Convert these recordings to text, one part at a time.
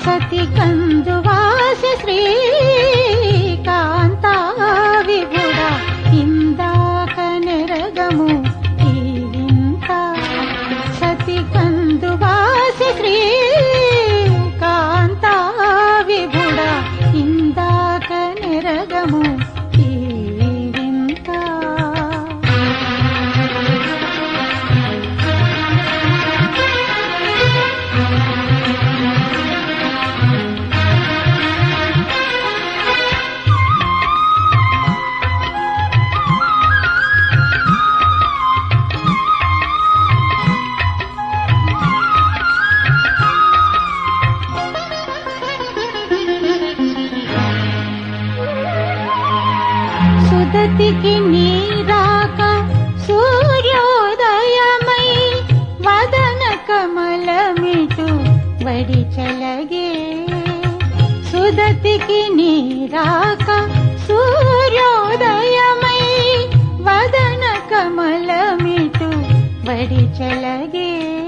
సతి కందువాస శ్రీకాంత విభుడ ఇందాక నెరగము ఈ వింత సతి కందువాస శ్రీకాంత విభుడ ఇందాక నెరగము ఈ వింత సుదతికి నీరాక సూర్యోదయమై వదన కమలమిటు వడి చలగే సుదతికి నీరాక సూర్యోదయమై వదన కమలమిటు వడి చలగే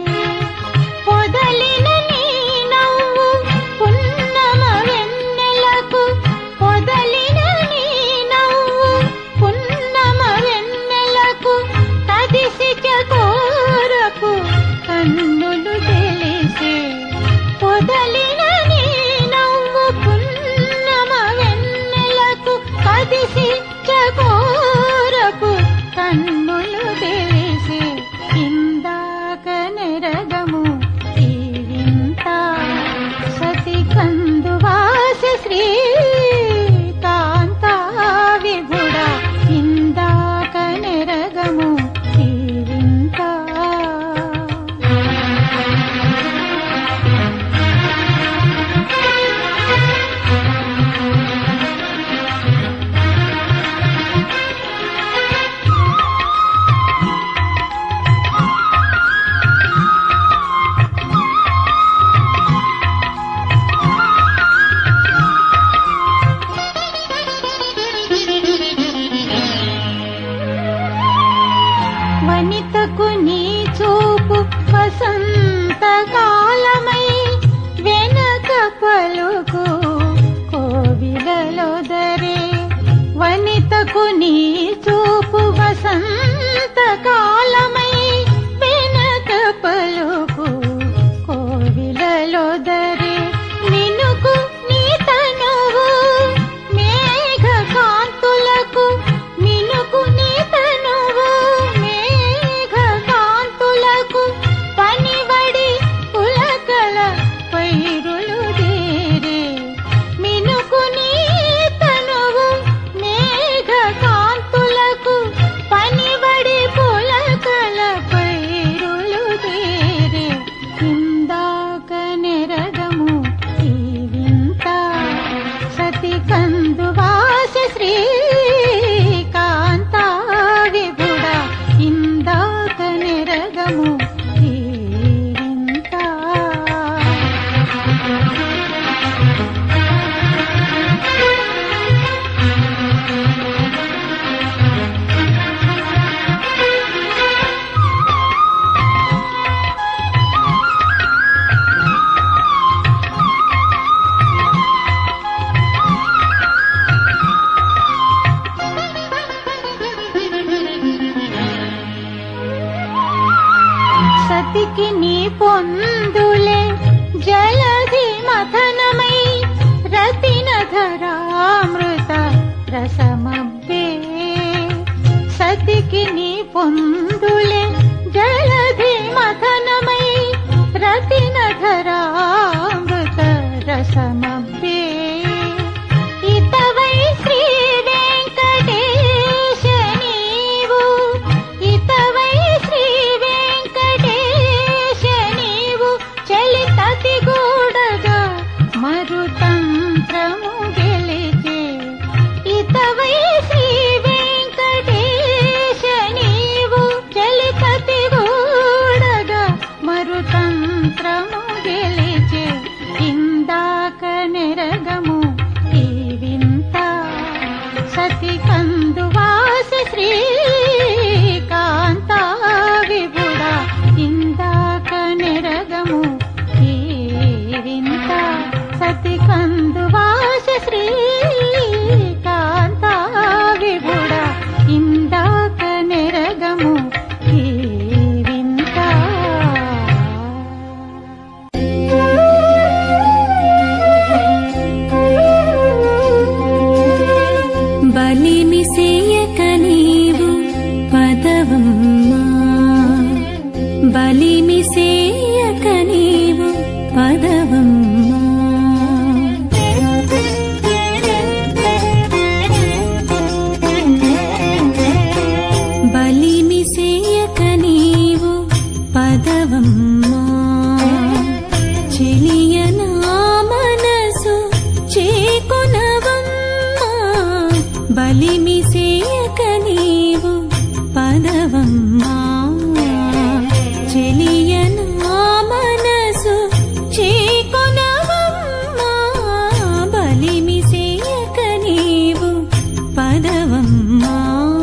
పొదలిన నీ నవ్వు పున్నమ వెన్నెలకు పొదలిన నీ నవ్వు పున్నమ వెన్నెలకు తదిసి చకోరకు కన్నులు తెలిసే పొదలిన నీ నవ్వు పున్నమ వెన్నెలకు కదిసి చకోరకు కన్నులు తెలిసే ఇందాక నెరగము ఈ వింత సతి కందువాస శ్రీ కాంత విభుడ ఇందాక నెరగము ఈ వింత వనితకు నీ చూపు వసంత కాలమై వెనక పలుకు కోవిలలో దరే వనితకు నీ చూపు వసంత కాలమై వెనక పలుకు కోవిలలో దరే మినుకు నీ తనువు మేఘ కాంతులకు మినుకు నీ తనువు మేఘ కాంతులకు పనివడి పులకల పైరులు దేరే మినుకు నీ తనువు మేఘ కాంతులకు పనివడి పులకల పైరులు దేరే ఇందాక నెరగము ఈ వింత సతి కందువాస శ్రీ కాంత విభుడ ఇందాక నెరగము ఈ వింత సతికి నీ పొందులే జలధి మథనమై రతిన ధరామృత రసమబ్బే సతికి నీ పొందులే జలధి మథనమై రతిన ధరామృత రసమబ్బే ఇతవై శ్రీ వెంకటేశ నీవు ఇతవై శ్రీ వెంకటేశ నీవు చలితతి గూడగా మరుతంత్రము గెలిచే ఇతవై శ్రీ వెంకటేశ నీవు చలితతి గూడగా మరుతంత్రము గెలిచే ఇందాక నెరగము ఈ వింత సతి కందువాస శ్రీ కాంత విభుడ ఇందాక నెరగము ఈ వింత బలిమిసేయక నీవు పదవమ్మా చెలియనా మనసు చేకొనవమ్మా బలిమిసేయక నీవు పదవమ్మా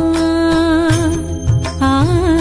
ఆ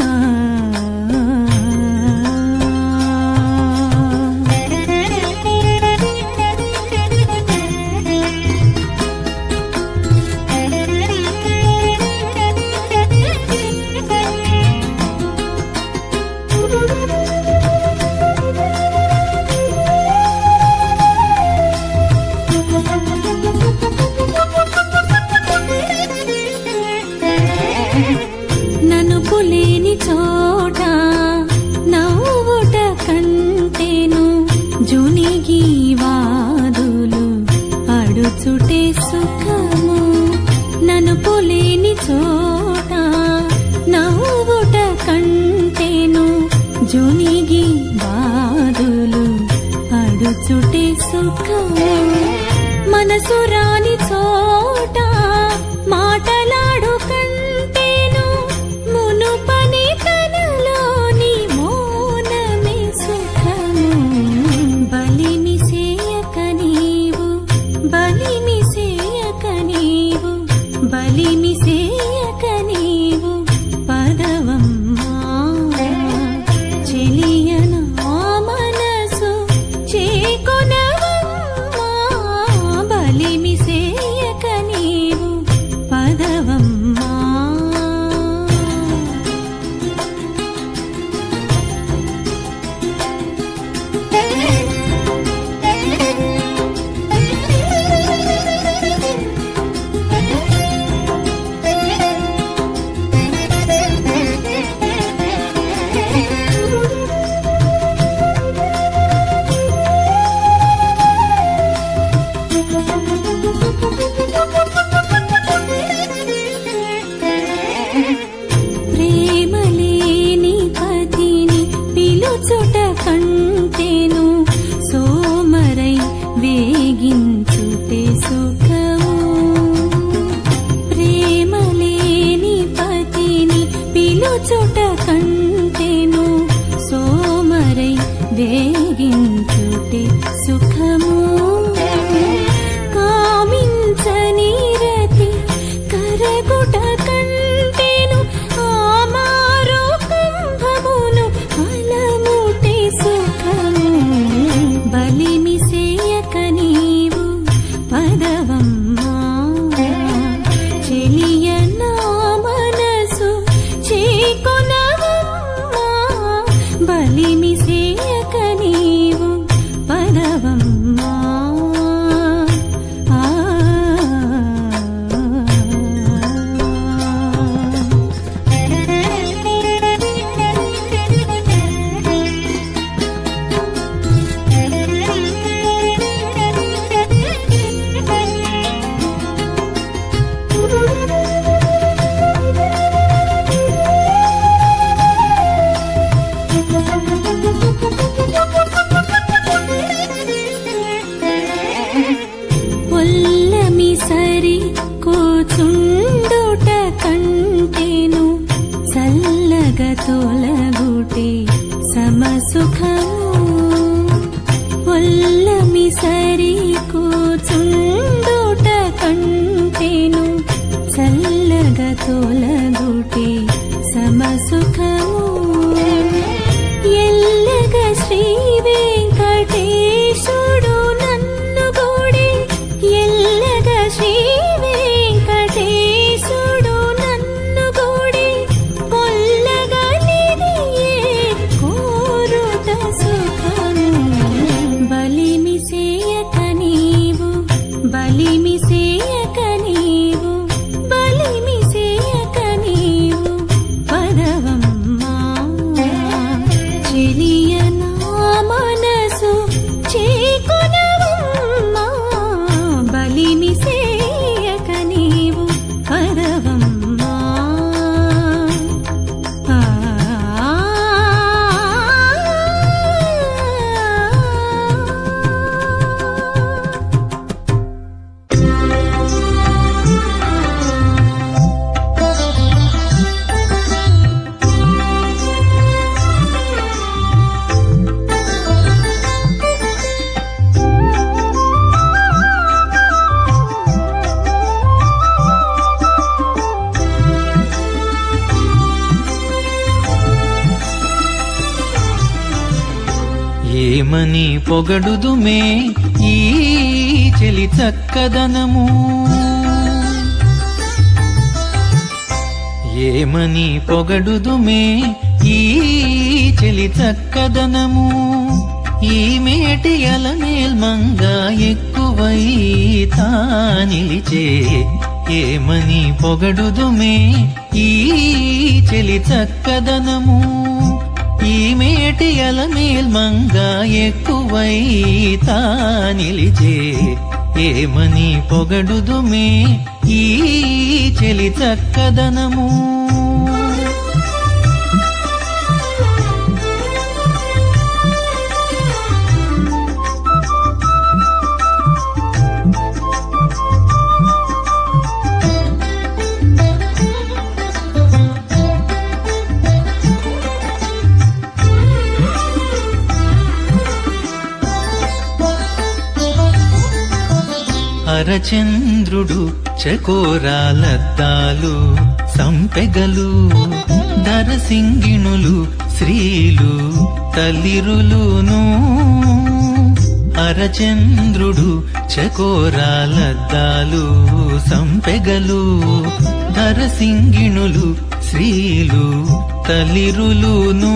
ననుపు లేని చోట నవ్వుట కంటేను జునిగి వాదులు అడుచుటే సుఖము ననుపు లేని చోట నవ్వుట కంటేను జునిగి వాదులు అడుచుటే సుఖము మనసు రాని చోట మాటలాడు కంటేను మునుపని తనలోని మౌనమే సుఖము బలిమి సేయక నీవు బలిమి సేయక నీవు బలిమి సేయక నీవు పదవమ్మా చెలియన మనసు చేకొనవమ్మా బలిమి సేయక నీవు పదవమ్మా ప్రేమలేని పతిని పిలుచుట కంటేను సోమరై వేగించుటే సుఖము ప్రేమలేని పతిని పిలుచుట కంటేను సోమరై వేగించుటే సుఖము కామించని రతి కరగుట కంటేను ఆమారు కుంభమును అలముటే సుఖము బలిమి సేయక నీవు పదవమ్మా చెలియనా మనసు చేకొనవమ్మా బలిమి సేయక నీవు పదవమ్మా ఆ పొల్లమి సరి కూచుండుట కంటేను చల్లగ తొలగుటే సమసుఖము పొల్లమి సరి కూచుండుట కంటేను చల్లగ తొలగుటే సమసుఖము ఎల్లగ శ్రీ వెంకటేశుడు నన్ను గూడి ఎల్లగ శ్రీ వెంకటేశుడు నన్ను గూడి పొల్లగా నిదియే కోరుట సుఖము బలిమి సేయక నీవు బలిమి సేయక నీవు బలిమి సేయక నీవు పదవమ్మా చెలియనా మనసు చేకొనవమ్మా బలిమి సేయక నీవు పదవమ్మా ఆ ఆ ఏమని పొగడుదుమే ఈ చెలి చక్కదనము ఏమని పొగడుదుమే ఈ చెలి చక్కదనము ఈ మేటి అలమేల్మంగా ఎక్కువై తానిలిచే ఏమని పొగడుదుమే ఈ చెలి చక్కదనము ఈ మేటి అలమేల్మంగా ఎక్కువై తానిలిచే ఏమని పొగడుదుమే ఈ చెలి చక్కదనము అరచంద్రుడు చకోరాలద్దాలు సంపెగలు దరసింగిణులు శ్రీలు తల్లిరులును అరచంద్రుడు చకోరాలద్దాలు సంపెగలు దరసింగిణులు శ్రీలు తల్లిరులును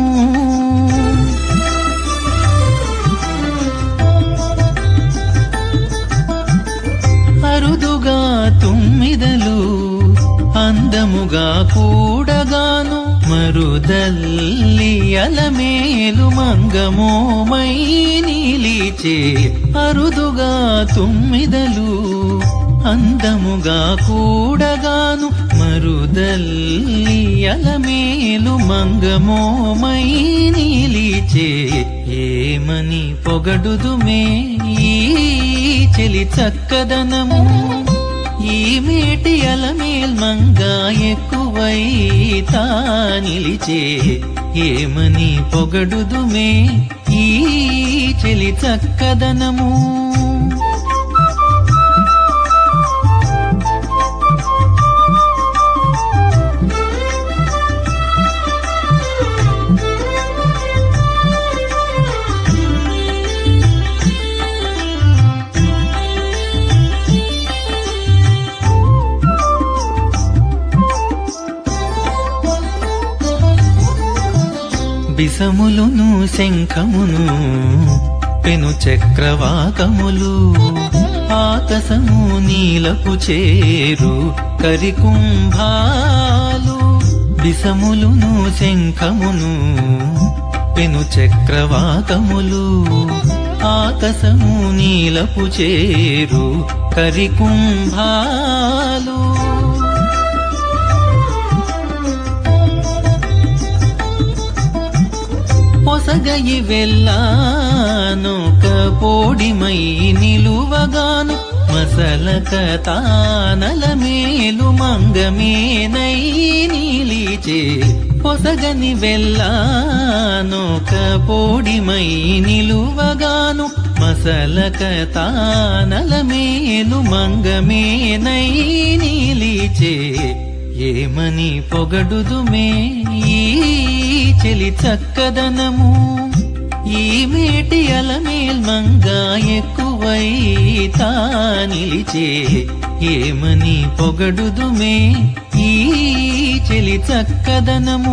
అరుదుగా తుమ్మిదలు అందముగా కూడగాను మరుదల్లి అలమేలు మంగమోమై నీలిచే అరుదుగా తుమ్మిదలు అందముగా కూడగాను మరుదల్లి అలమేలు మంగమోమై నీలిచే ఏమని పొగడుదుమే ఈ చెలి చక్కదనము ఈ మేటి అలమేల్ మంగా ఎక్కువై తానిలిచే ఏమని పొగడుదుమే ఈ చెలి చక్కదనము బిసములును శంఖమును పెను చక్రవాకములు ఆకాశము నీలపు చేరు కరికుంభాలు బిసములును శంఖమును పెను చక్రవాకములు ఆకాశము నీలపు చేరు కరికుంభాలు పొసగయి వెళ్ళానొక పోడిమై నిలువగాను మసలక తానల మేలు మంగమేనై నీలిచే పొసగని వెళ్ళానొక పోడిమై నిలువగాను మసలక తానల మేలు మంగమేనై నీలిచే ఏమని పొగడుదుమే ఈ చెలి చక్కదనము ఈ మేటి అలమేల్ మంగా ఎక్కువై తానిలిచే ఏమని పొగడుదుమే ఈ చెలి చక్కదనము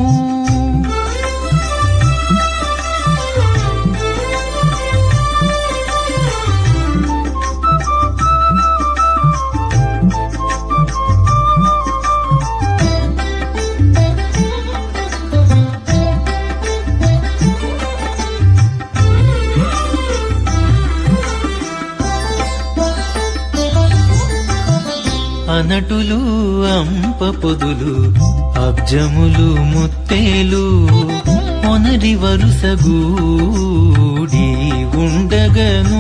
అనటులు అంప పొదులు అబ్జములు ముత్తేలు ఒనరి వరుసగూడి ఉండగను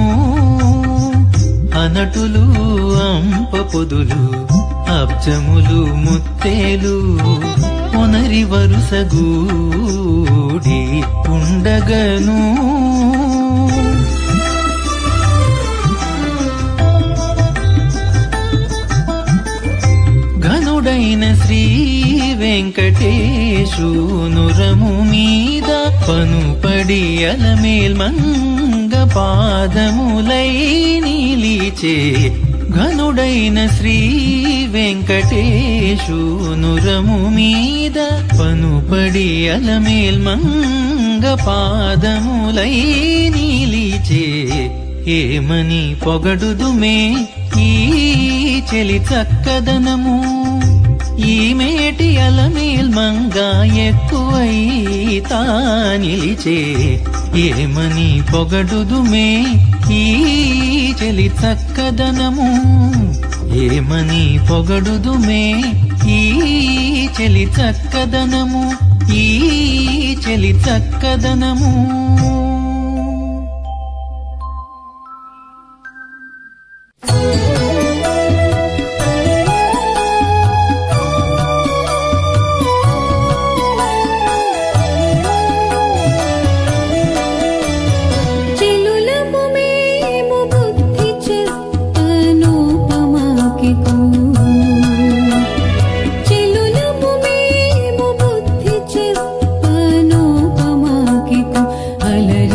అనటులు అంప పొదులు అబ్జములు ముత్తేలు ఒనరి వరుసగూడి ఉండగను ఘనుడైన శ్రీ వెంకటేశు నురము మీద పనుపడి అలమేల్ మంగ పాదములై నిలిచే ఘనుడైన శ్రీ వెంకటేశు నురము మీద పనుపడి అలమేల్ మంగ పాదములై నిలిచే ఏమని పొగడుదుమే ఈ చెలి చక్కదనము ఈ మేటి అలమేల్ మంగా ఎక్కువై తా నిలిచే ఏమని పొగడుదుమే ఈ చెలి చక్కదనము ఏమని పొగడుదుమే ఈ చెలి చక్కదనము ఈ చెలి చక్కదనము చెలులము మేము బుద్ధి చెప్పనోపమాకికు చెలులము మేము బుద్ధి చెప్పనోపమాకికు అలరి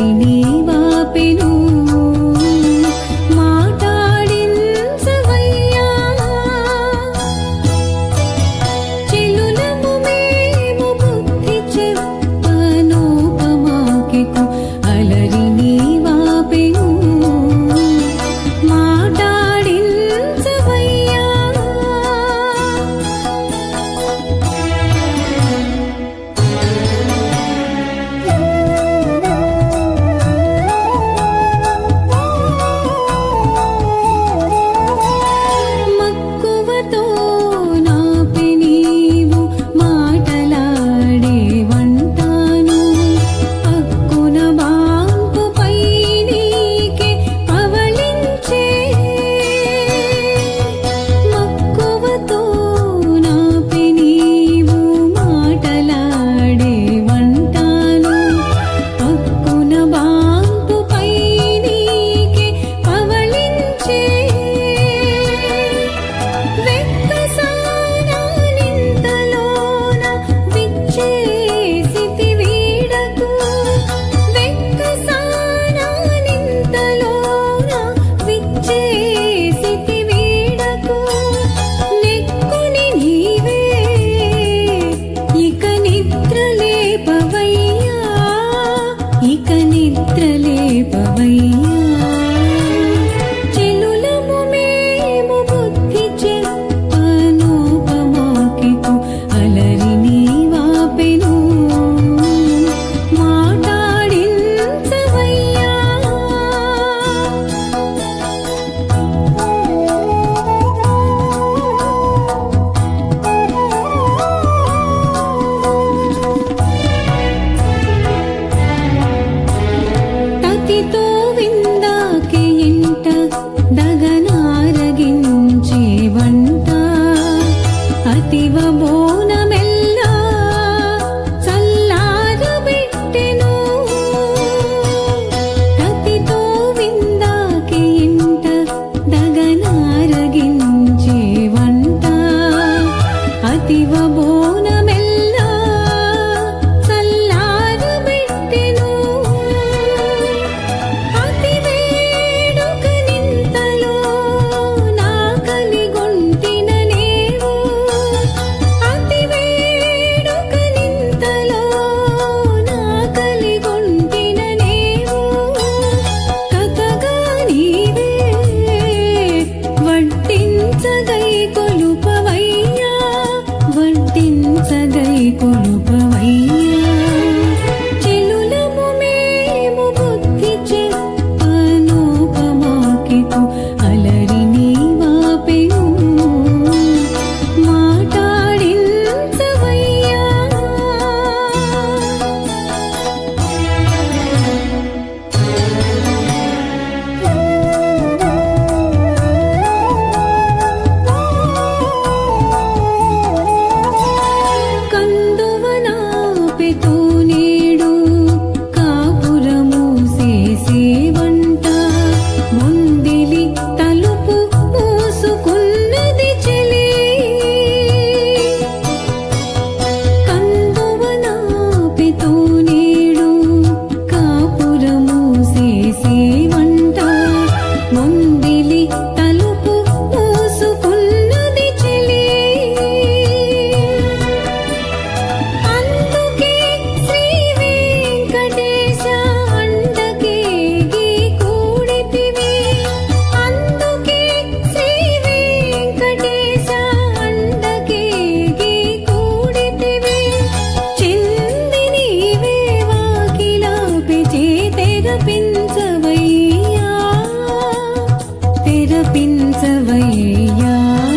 విలపించవయ్యా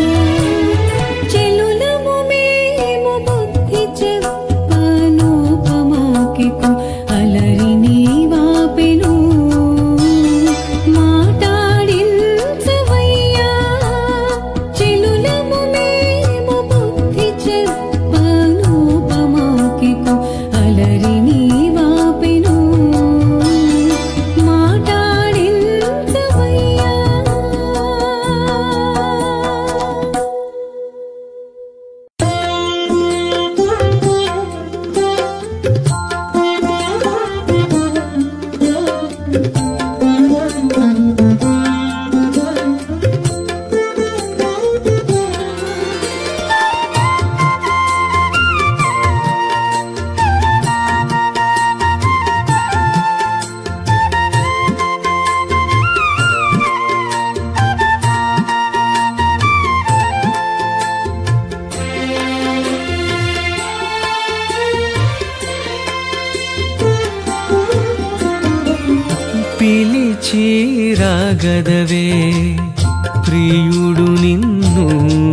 చెలులము మేము బుద్ధి చెప్పనోపమాకికు అలరి నీ వాపెను మాటాడించవయ్యా చెలులము మేము బుద్ధి చెప్పనోపమాకికు అలరి నీ వాపెను మాటాడించవయ్యా పిలిచి రాగదవే ప్రియుడు నిన్ను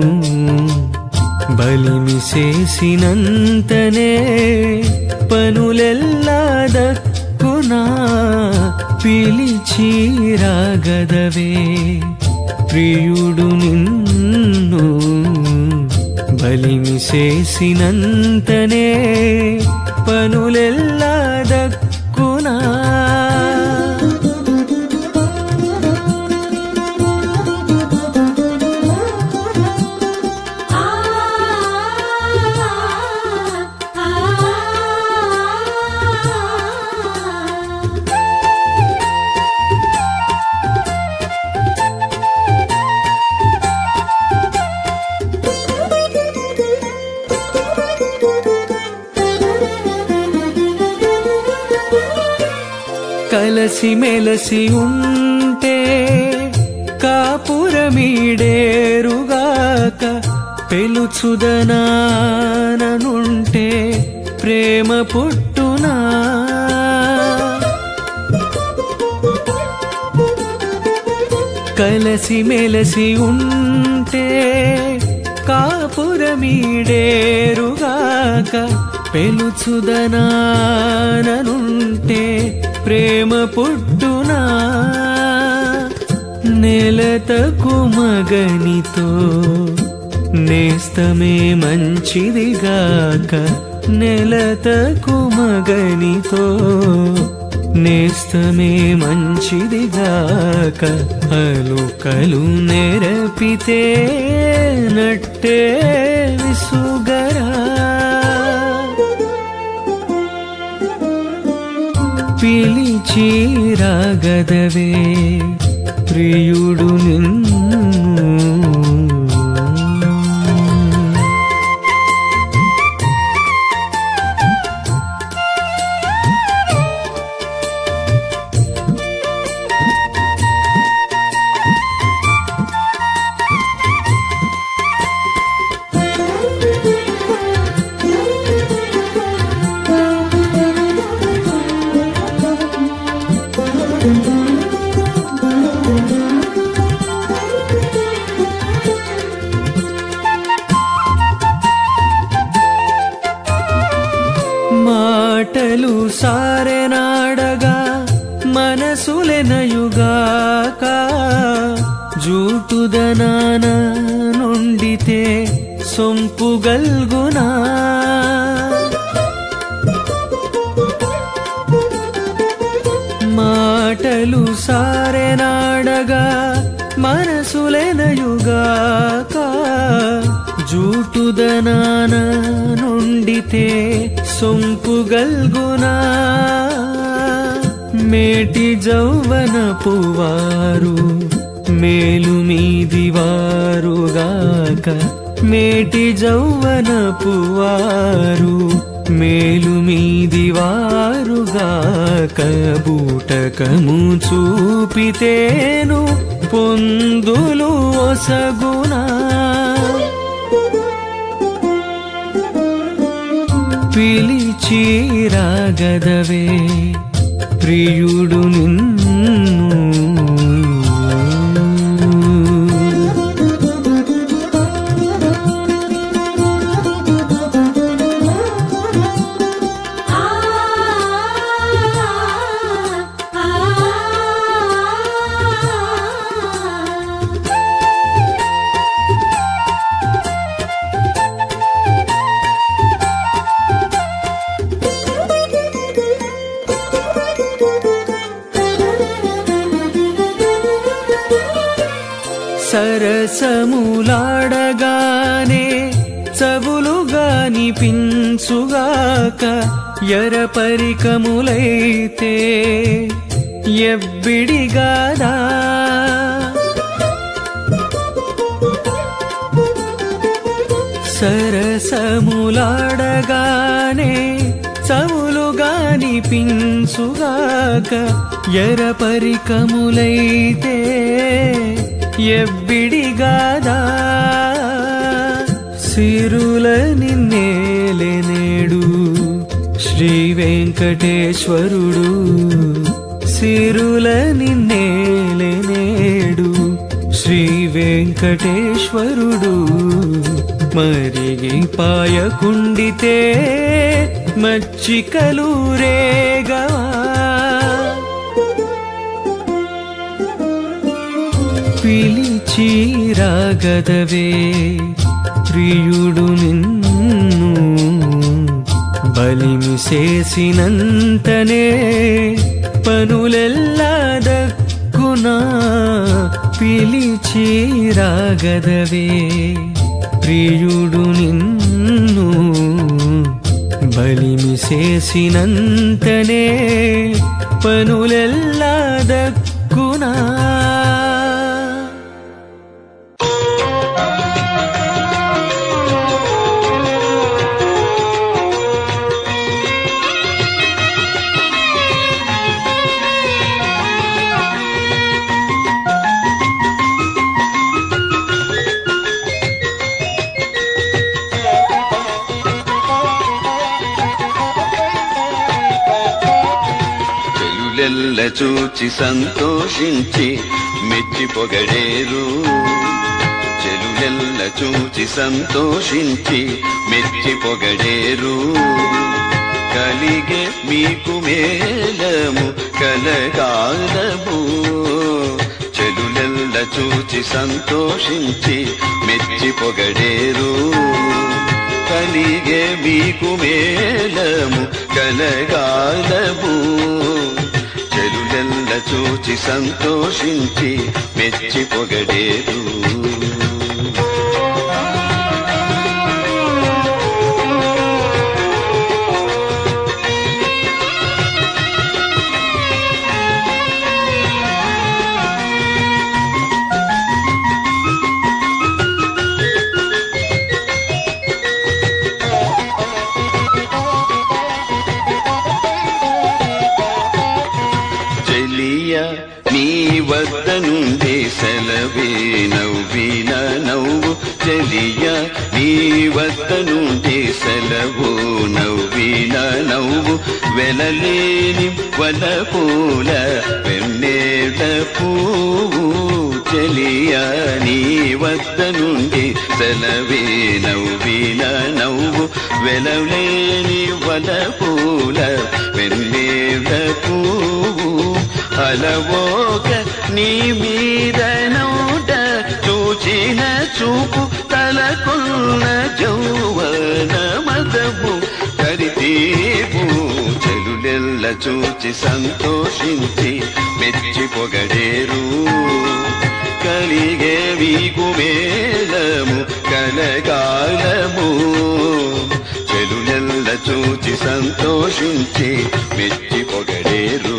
బలిమి చేసినంతనే పనులెల్లా దక్కునా పిలిచి రాగదవే ప్రియుడు నిన్ను బలిమి చేసినంతనే పనులెల్లా దక్కునా కలసి మెలసి ఉంటే కాపురమీడేరుగాక పెలుచుదనాననుంటే ప్రేమ పుట్టునా కలసి మెలసి ఉంటే కాపురమీడేరుగాక పెలుచుదనాననుంటే ప్రేమ పుట్టునా నెలతకు మగనితో నేస్తమే మంచిదిగాక నెలతకు మగనితో నేస్తమే మంచిదిగాక అలుకలు నెరపితే నట్టే విసుగరా పిలిచి రాగదవే ప్రియుడు నిన్ను మాటలు సారెనాడగా మనసులెనయుగాక జూటుదనాన నుండితే సొంపు గల్గునా మాటలు సారెనాడగా మనసులెనయుగాక జూటుదనాన నుండితే సొంపు గల్గునా మేటి జౌవన పువారు మేలు మీది వారుగాక మేటి జౌవన పువారు మేలు మీది వారుగాక బూటకము చూపితేను పొందులు ఒసగునా పిలిచి రాగదవే ప్రియుడు నిన్ను సరసములాడగానే చవులుగాని పించుగాక ఎరపరికములైతే ఎవ్విడిగాదా సరసములాడగానే చవులుగాని పించుగాక ఎరపరికములైతే ఎవ్విడిగాదా సిరుల నిన్నేలెనేడు శ్రీ వెంకటేశ్వరుడు సిరుల నిన్నేలెనేడు శ్రీ వెంకటేశ్వరుడు మరిగి పాయకుండితే మచ్చికలూరేగవా పిలిచి రాగదవే ప్రియుడు నిన్ను బలిమి చేసినంతనే పనులెల్లా దక్కునా పిలిచి రాగదవే ప్రియుడు నిన్ను బలిమి చేసినంతనే పనులెల్లా దక్కునా చెలులెల్ల చూచి సంతోషించి మెచ్చి పొగడేరు చెలులెల్ల చూచి సంతోషించి మెచ్చి పొగడేరు కలిగే మీకు మేలము కలగాలము చెలులెల్ల చూచి సంతోషించి మెచ్చి పొగడేరు కలిగే మీకు మేలము కలగాలము చెలులెల్ల చూచి సంతోషించి మెచ్చి పొగడేరు చెలియ నీ వద్ద నుండి సెలవే నవ్విన నవ్వు చెలియ నీ వద్ద నుండి సెలవు నవ్విన నవ్వు వెలలేని వల పూల వెన్నెల పువ్వు చెలియ నీ వద్ద నుండి సెలవే నవ్విన నవ్వు వెలలేని వల పూల వెన్నెల పువ్వు అలవోక నీ మీద నోట చూచిన చూపు తలకున్న జౌవన మదము కరితీపు చెలులెల్ల చూచి సంతోషించి మెచ్చి పొగడేరు కలిగే వీకు మేలము కలగాలము చెలులెల్ల చూచి సంతోషించి మెచ్చి పొగడేరు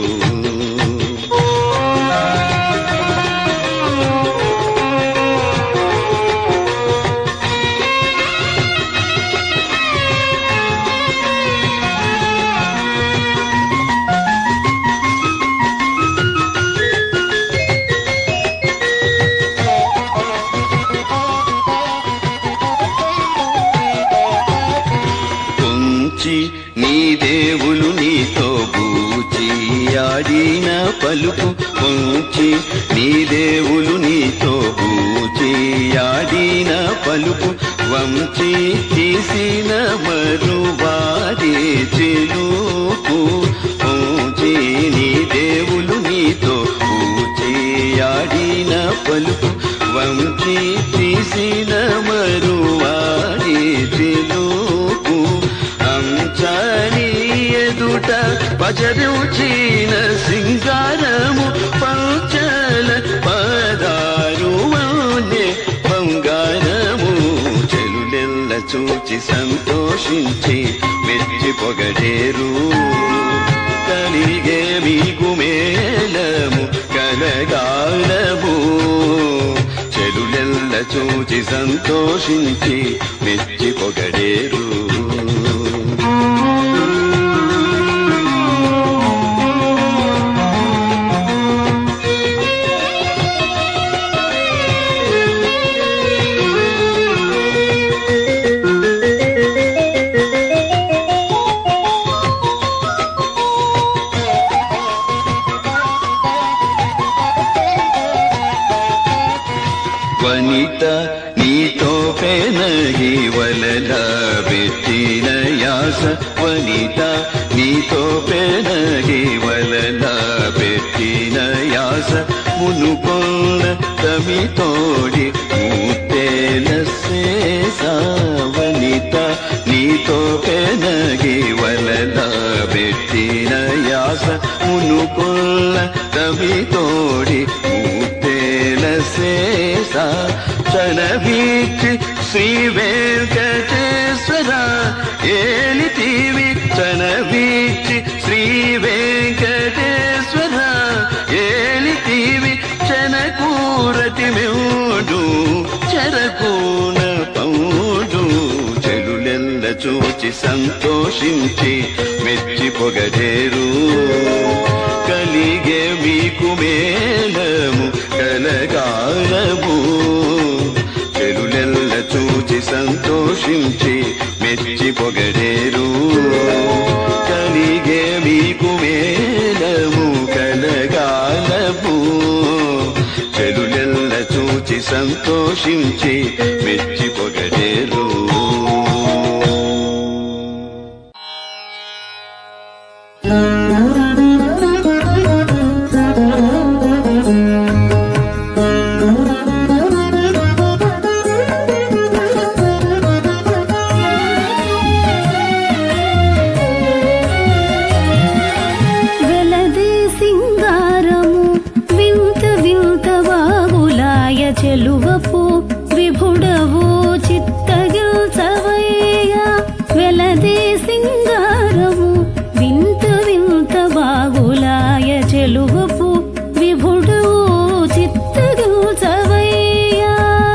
కుంచి నీ దేవులు నీతో బూచి ఆడిన పలుకు కుంచి నీ దేవులు నీతో బూచి ఆడిన పలుకు వంచి తీసిన మరువారి చెలుకు కుంచి నీ దేవులు నీతో బూచి ఆడిన పలుకు వంచి తీసిన మరువారి చెలుకు అంచని ఎదుట పజరుచిన సింగారము పంచల పదారు చూచి సంతోషించి మెచ్చి పొగడేరు కలిగే మీకు మేలము కలగాలము చెడులెల్ల చూచి సంతోషించి మెచ్చి పొగడేరు వనిత నీతో పెనగి వలల పెట్టిన యాస వనిత నీతో పెనగి వలల పెట్టిన యాస మునుకొల్ల తమితోడి మూతేల శేష వనిత నీతో పెనగి వలల పెట్టిన యాస మునుకొల్ల తమితోడి మూతేల శేష చనవీచి శ్రీ వెంకటేశ్వర ఏలితివి చనవీచి శ్రీ వెంకటేశ్వర ఏలితివి చనకూరటి మెవుడు చెరకూన పౌడు చెడులెల్ల చూచి సంతోషించి మెచ్చి పొగడేరు కలిగే మీకు మేలము కలగాలము చెడులెల్ల చూచి సంతోషించి మెచ్చి పొగడేరు కలిగే మీకు మేలము కలగాలము చెడులెల్ల చూచి సంతోషించి మెచ్చి పొగడేరు వెలది సింగారము వింత వింత వాగులాయ చెలువపు విభుడవు చిత్తగిల్చవయ్య వెలది సింగారము వింత వింత వాగులాయ చెలువపు విభుడవు చిత్తగిల్చవయ్యా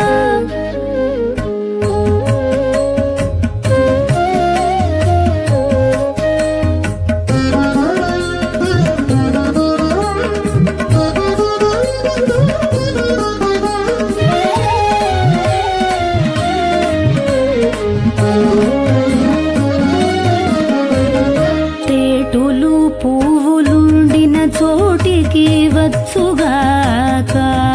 తేటులు పువ్వులుండిన చోటికి వచ్చుగాక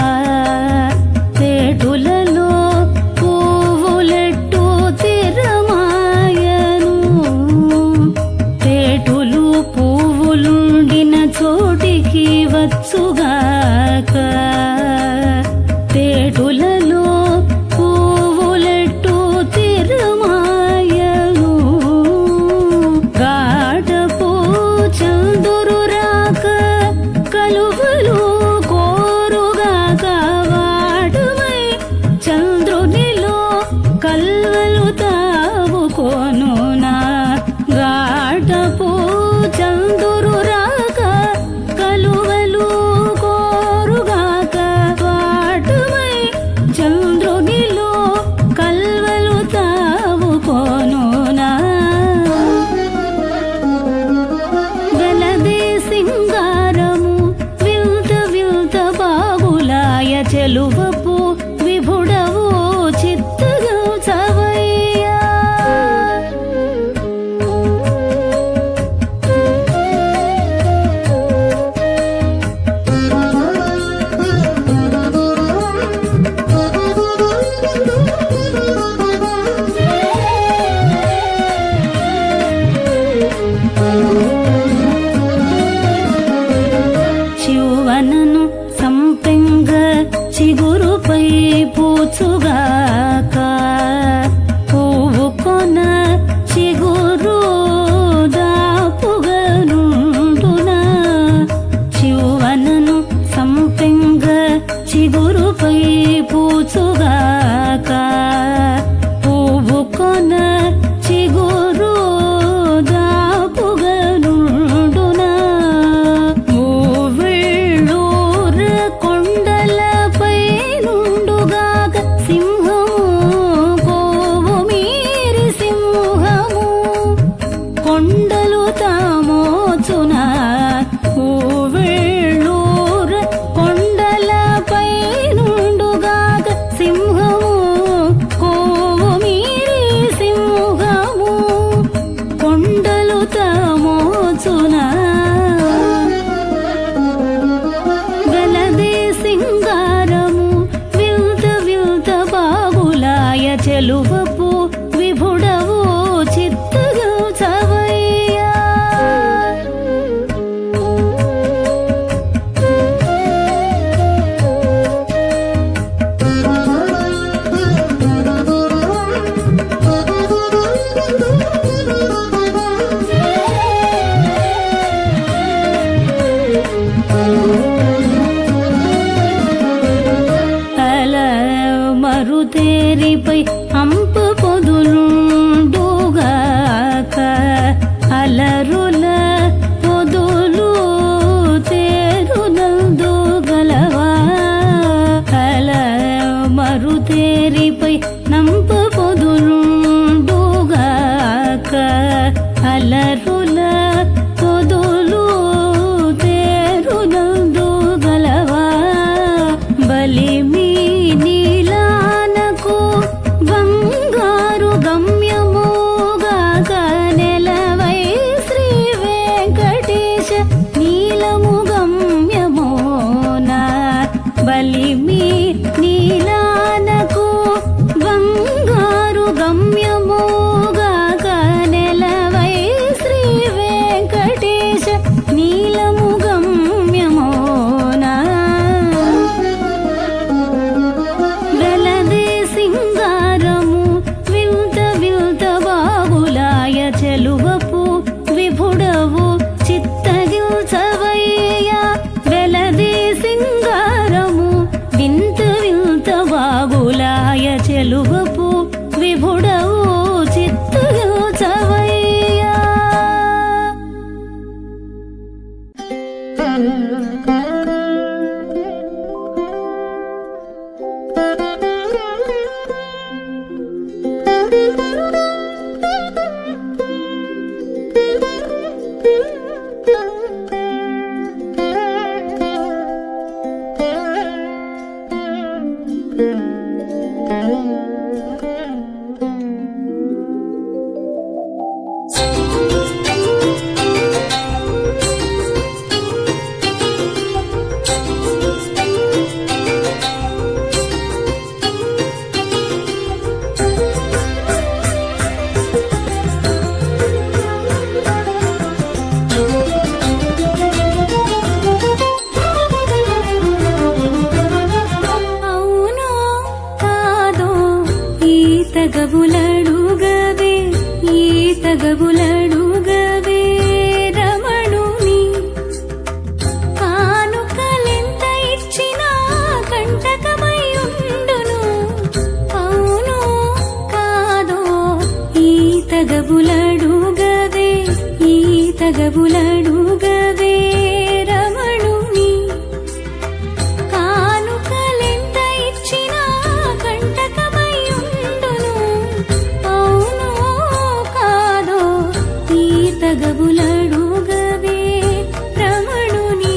తేటులలో పువ్వులెట్టు తిరమాయను తేటులు పువ్వులుండిన చోటికి వచ్చుగాక తేటులలో పువ్వులెట్టు తిరమాయను గాటపు చందురు రాక కలువలు కోరుగాక వాటమై చంద్రునిలో కల్వలు తావుకోనునా గాటపు చందురు రాక కలువలు కోరుగాక వాటమై చంద్రునిలో కల్వలు తావుకోనునా వెలది సింగారము వింత వింత బాగులాయ చెలువపు విభుడవు చిత్తగా చవయ్యా చివనను సంపెంగ చిగురుపై పూచుగాక పువ్వు కొన చిగురు దాపుగనుండునా చివనను సంపెంగ చిగురుపై పూచుగాక పువ్వు కొన మరుతేరిపై అంపు పొదులుండుగాక అలరుల పొదులు తేరునందు గలవా అల మరుతేరిపై నంపు పొదులుండుగాక అలరుల పొదులు తేరునందు గలవా బలిమి నీలానకు బంగారు గమ్యముగాక నెలవై శ్రీ వెంకటేశ నీలము గమ్యమోనా బలిమి నీలానకు బంగారు గమ్యముగాక నెలవై శ్రీ వెంకటేశ నీలము గమ్యమోనా వెలదే సింగారము వింత వింత బాగులాయ చెలువపు విభుడవు చిత్తగిల్చవయ్య వెలదే సింగారము వింత వింత బాగులాయ చెలువపు విభుడవు చిత్తగిల్చవయ్యా అవునో కాదో ఈ తగవులడుగవే ఈ తగవులడుగవే రమణుని కానుకలెంత ఇచ్చినా కంటకమై ఉండును అవునో కాదో ఈ తగవులడుగవే ఈ తగవులడుగవే రమణుని కానుకలెంత ఇచ్చినా కంటకమై ఉండును అవునో కాదో ఈ తగవులడుగవే రమణుని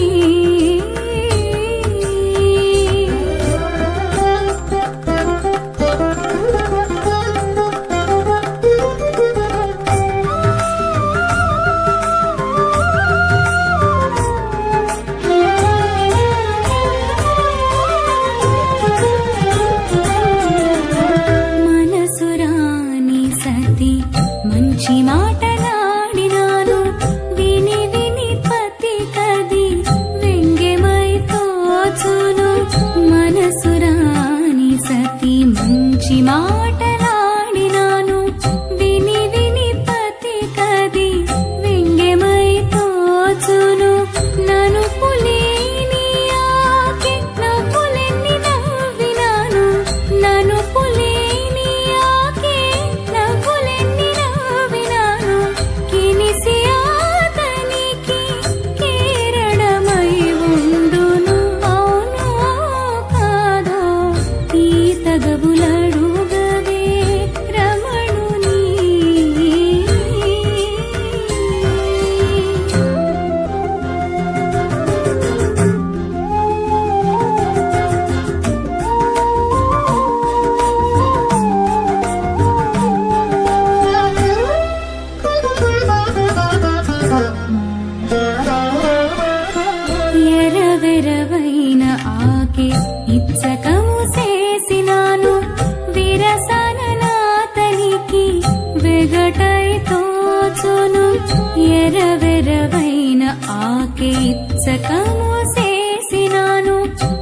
మనసురాని సతి మంచి మాటలాడినాను విని విని పతి కది వెంగెమై తోచును మనసురాని సతి మంచి మాటలాడినాను విని విని పతి కది వెంగెమై తోచును నను పులేని ఆకి నవ్వులెన్ని నవ్వినాను నను పులేని ఆకి నవ్వులెన్ని నవ్వినాను కినిసి ఆతనికి కేరళమై ఉండును అవును కాదో ఈ తగవులడుగవే రమణుని ఎరవెరవైన ఆకే ఇచ్చకము చేసినాను విరసననాతనికి వెగటై తోచును ఎరవెరవైన ఆకే ఇచ్చకము చేసినాను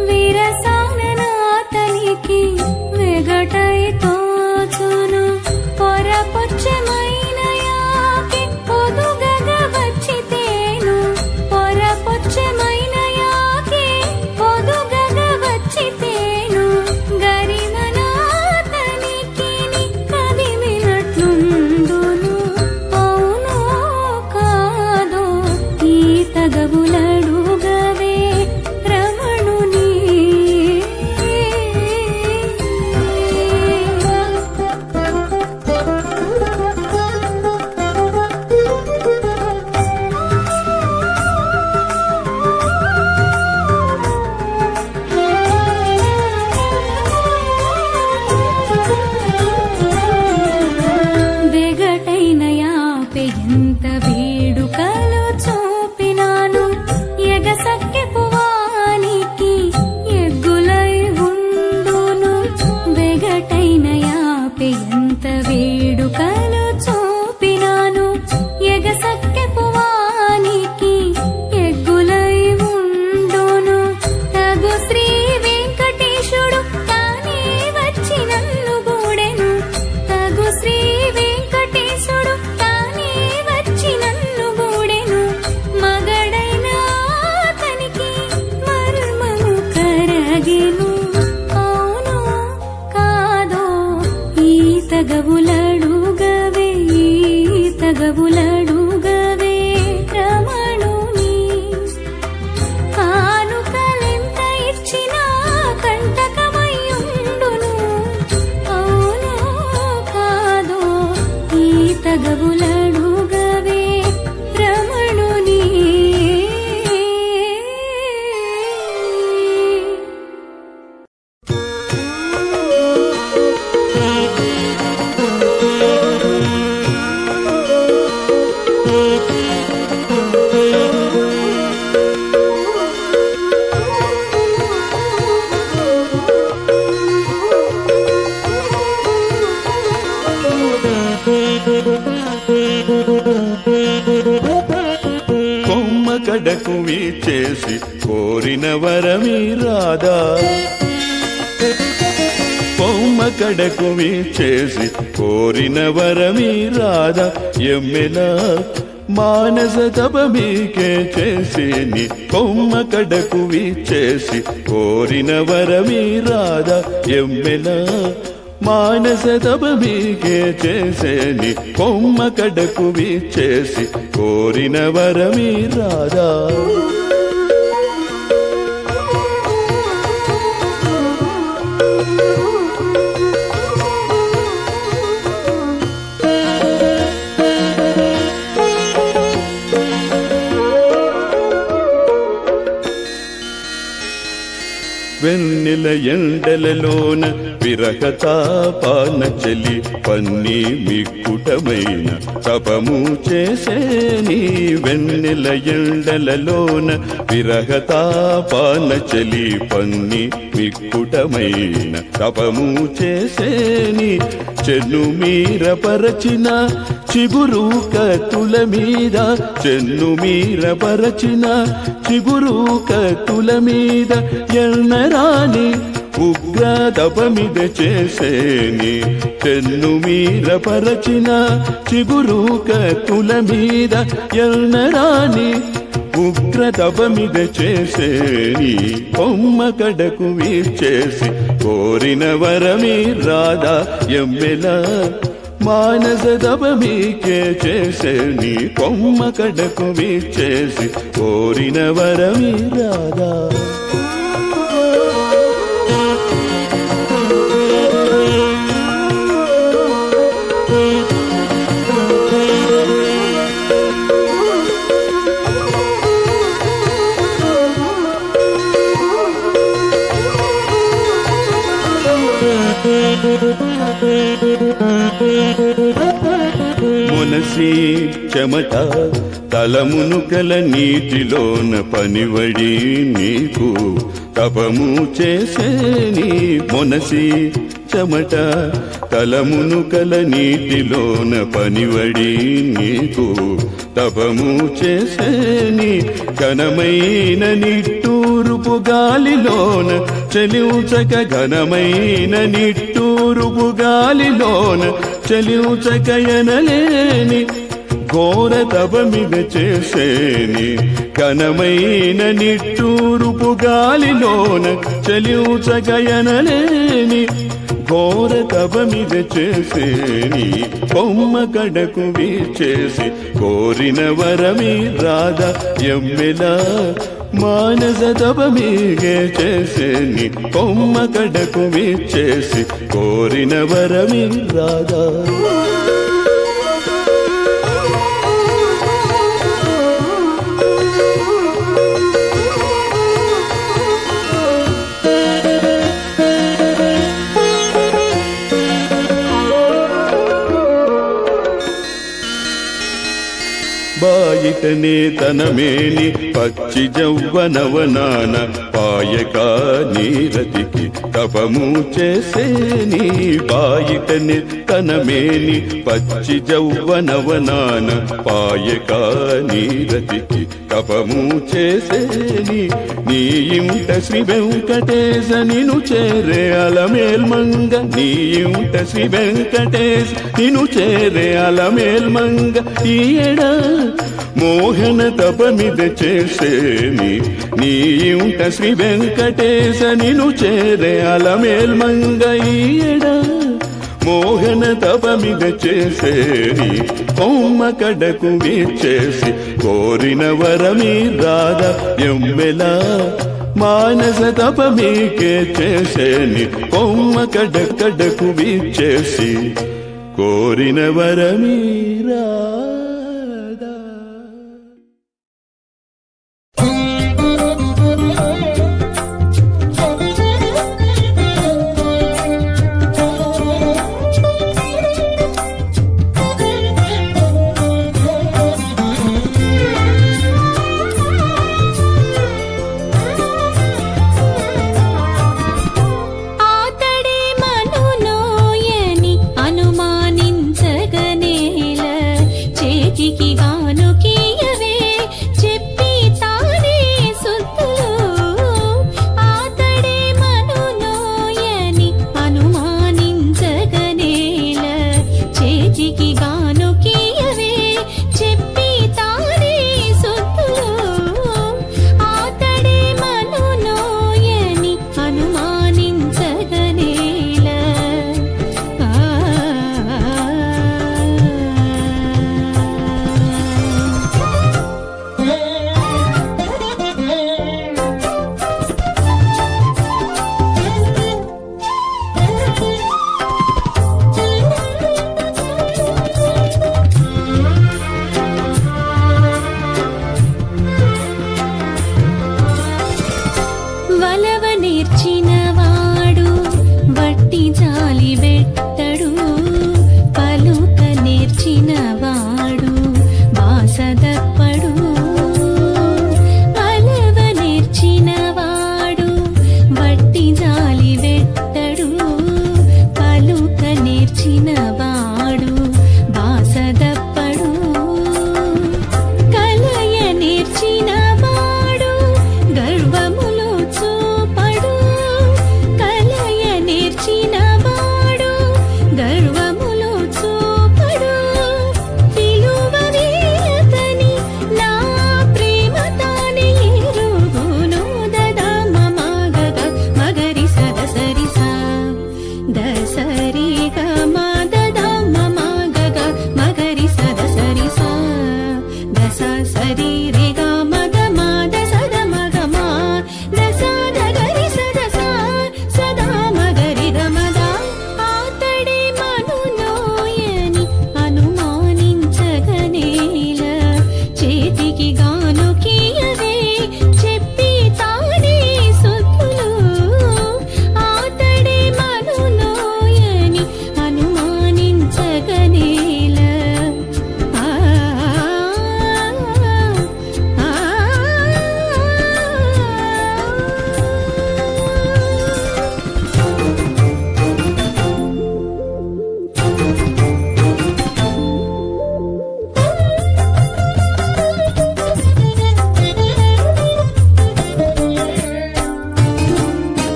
విరసననాతనికి వెగటై తోచును పొరపొచ్చమైన యాకి పొదుగగ వచ్చితేను పొరపొచ్చమైన యాకి పొదుగగ వచ్చితేను గరిమనా కడకు చేసి కోరిన వరమీ రాదా కొమ్మ కడకు చేసి కోరిన వరమీ రాదా ఎమ్మెల మానస తపమీకే చేసి నీ కొమ్మ కడకు చేసి కోరిన వరమీ రాదా ఎమ్మెల మానస తపమీకే చేసేని కొమ్మ కడకు చేసి కోరిన వరమీ రాదా వెన్నెల ఎండలలోన విరహతాపాన చలి పన్ని మిక్కుటమైన తపము చేసేని వెన్నెల ఎండలలోన విరహతాపాన చలి పన్ని మిక్కుటమైన తపము చేసేని చెన్ను మీర పరచిన చిగురు కత్తుల మీద చెన్ను మీర పరచిన చిగురు కత్తుల మీద ఎన్నరాని ఉగ్ర తపమిద చేసేని చెన్ను మీర పరచిన చిగురు కత్తుల మీద ఎన్నరాని ఉగ్ర తపమిద చేసేని కొమ్మ కడకు వీచేసి కోరిన వరమీ రాధా ఎమ్మెల మానస తపమీకే చేసేని కొమ్మ కడకు వీచేసి కోరిన వరమీ రాధా మునసి చెమట తలమును కల నీటిలోన పనివడి నీకు తపము చేసేని మునసి చెమట తలమును కల నీటిలోన పనివడి నీకు తపము చేసేని ఘనమైన నిట్టూరుపు గాలిలోన చలించక ఘనమైన నిట్టూరుపు గాలిలోన చలించకయనలేని ఘోర తపమిగ చేసేని ఘనమైన నిట్టూరుపు గాలిలోన చలించకయనలేని ఘోర తపమిగ చేసేని కొమ్మ కడకు వీచేసి కోరిన వరమి రాధ ఎమ్మెల మానస తపమీగే చేసేని కొమ్మ కడకు వీచేసి కోరిన వరమి రాధా బాయిటనే తనమేని పచ్చి జవ్వనవనాన పాయక నీరతికి తపము చేసేని బాయిటనే తనమేని పచ్చి జవ్వనవనాన పాయక నీరతికి తపము చేసేని నీ ఇంట శ్రీ వెంకటేశ నిను చేరే అలమేల్మంగ నీ ఇంట శ్రీ వెంకటేశ నిను చేరే అలమేల్మంగ ఈయడ మోహన తపమిద చేసేని నీ ఇంట శ్రీ వెంకటేశ నిను చేరే అలమేల్మంగ ఈయడ మోహన తపమిద చేసేని కొమ్మ కడకు వీచేసి కోరిన వరమి రాధ ఎమ్మెల మానస తపమీకే చేసేని కొమ్మ కడ కడకు వీచేసి కోరిన వరమి రాధా ఆతడే మనునోయని అనుమానించగనేల చే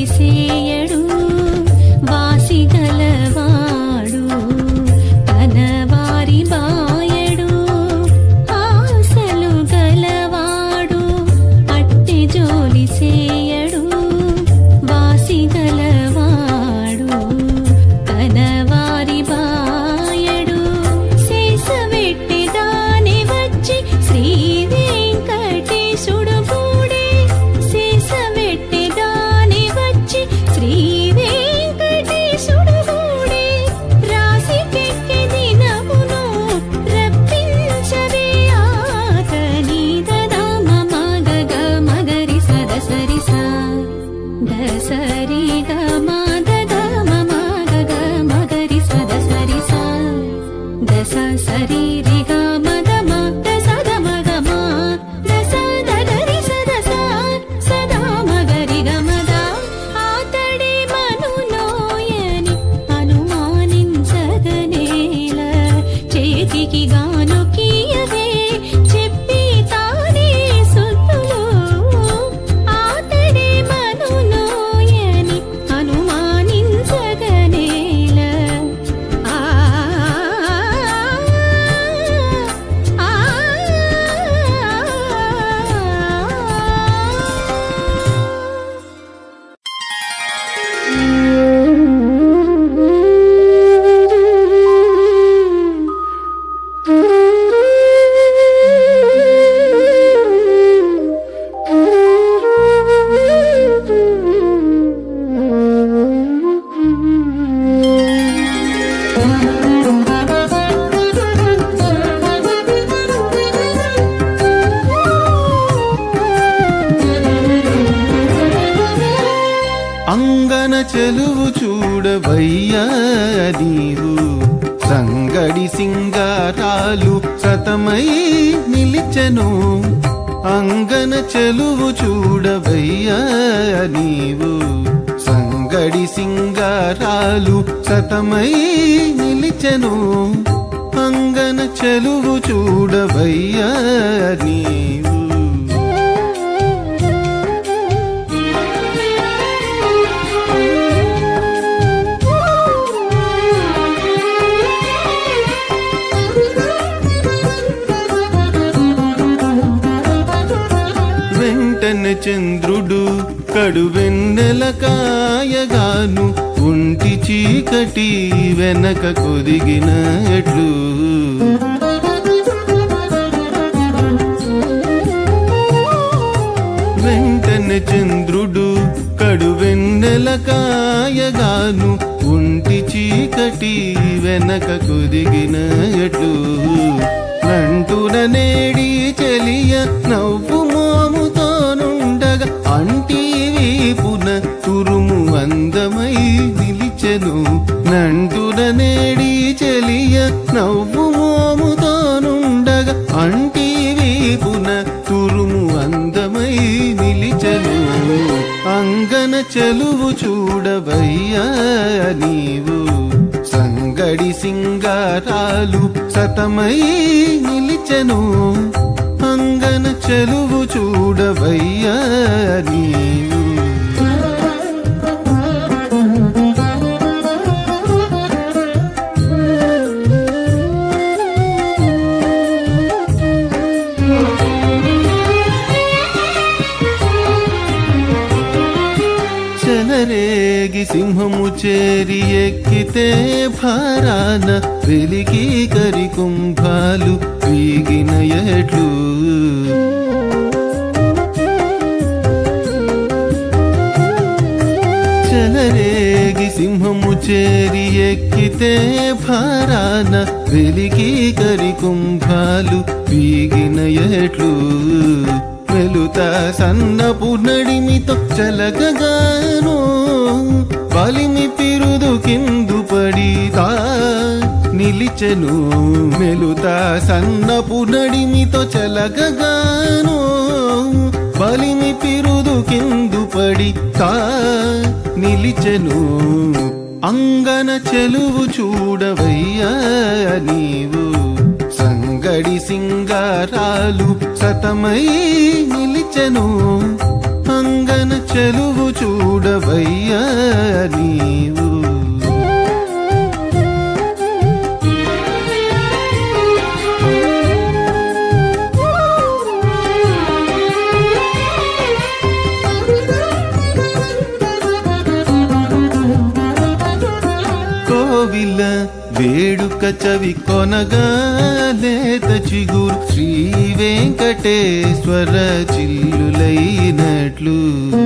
జోలిసేయడు వాసి గలవాడు తన వారి బాయడు ఆశలు గలవాడు అట్టి జోలిసేయడు వాసి గలవాడు తన వారి బాయడు శేషవెట్టి దాని వచ్చి శ్రీ వెంకటేశుడు కూడే శేషవెట్టి దాని వచ్చి శ్రీ వెంకటేశుడు కూడే రాసి పెట్టి దినమును రప్పించవే ఆతని దదామ మగగ మగరి సదసరి సా దసరి గ మగగ మగగ మగరి సదసరి సా దస సరి రి గ మద మ దస ద మగ మ దస ద గరి సద సా సదా మగరి గ మద ఆతడి మనులోయని అనుమానించగనేల చేతికి గాను కీయవే చెప్పి తానే సుత్తులు ఆతడి మనులోయని అనుమానించగనేల ఆ ఆ అంగన చెలువు చూడవయ్యా నీవు సంగడి సింగారాలు సతమై నిలిచెను అంగన చెలువు చూడవయ్యా నీవు సంగడి సింగారాలు సతమై నిలిచెను అంగన చెలువు చూడవయ్యా నీవు వెంటనే చంద్రుడు కడు వెన్నెల కాయగాను ఉంటి చీకటి వెనక కొదిగిన ఎట్లు వెంటనే చంద్రుడు కడు వెన్నెల కాయగాను ఉంటి చీకటి వెనక కుదిగిన ఎట్లు నంటున నేడి చెలియ నవ్వు మోముతోనుండగా అంటీ వీపున తురుము అందమై నిలిచెను నంటున నేడి చెలియ నవ్వు మోముతోనుండగా అంటీ వీపున తురుము అందమై నిలిచెను అంగన చెలువు చూడవయ్యా నీవు సంగడి సింగారాలు సతమై నిలిచెను అంగన చెలువు చూడవయ్యా నీవు చెలరేగి సింహము చేరి ఎక్కితే భారాన వెలిగి కరి కుంభాలు వీగిన ఎట్లు చెలరేగి సింహము చేరి ఎక్కితే భారాన వెలిగి కరి కుంభాలు వీగిన ఎట్లు వెలుత సన్నపు నడిమితో చలకగాను బలిమి పిరుదు కిందు పడితా నిలిచెను మెలుత సన్నపు నడిమితో చలకగాను బలిమి పిరుదు కిందు పడి తా నిలిచెను అంగన చెలువు చూడవయ్యా నీవు సంగడి సింగారాలు సతమై నిలిచెను అంగన అంగన చెలువు చూడవయ్యా నీవు కోవిల వేడుక చవి కొనగా లేత చిగురు శ్రీ వెంకటేశ్వర చిల్లులైనట్లు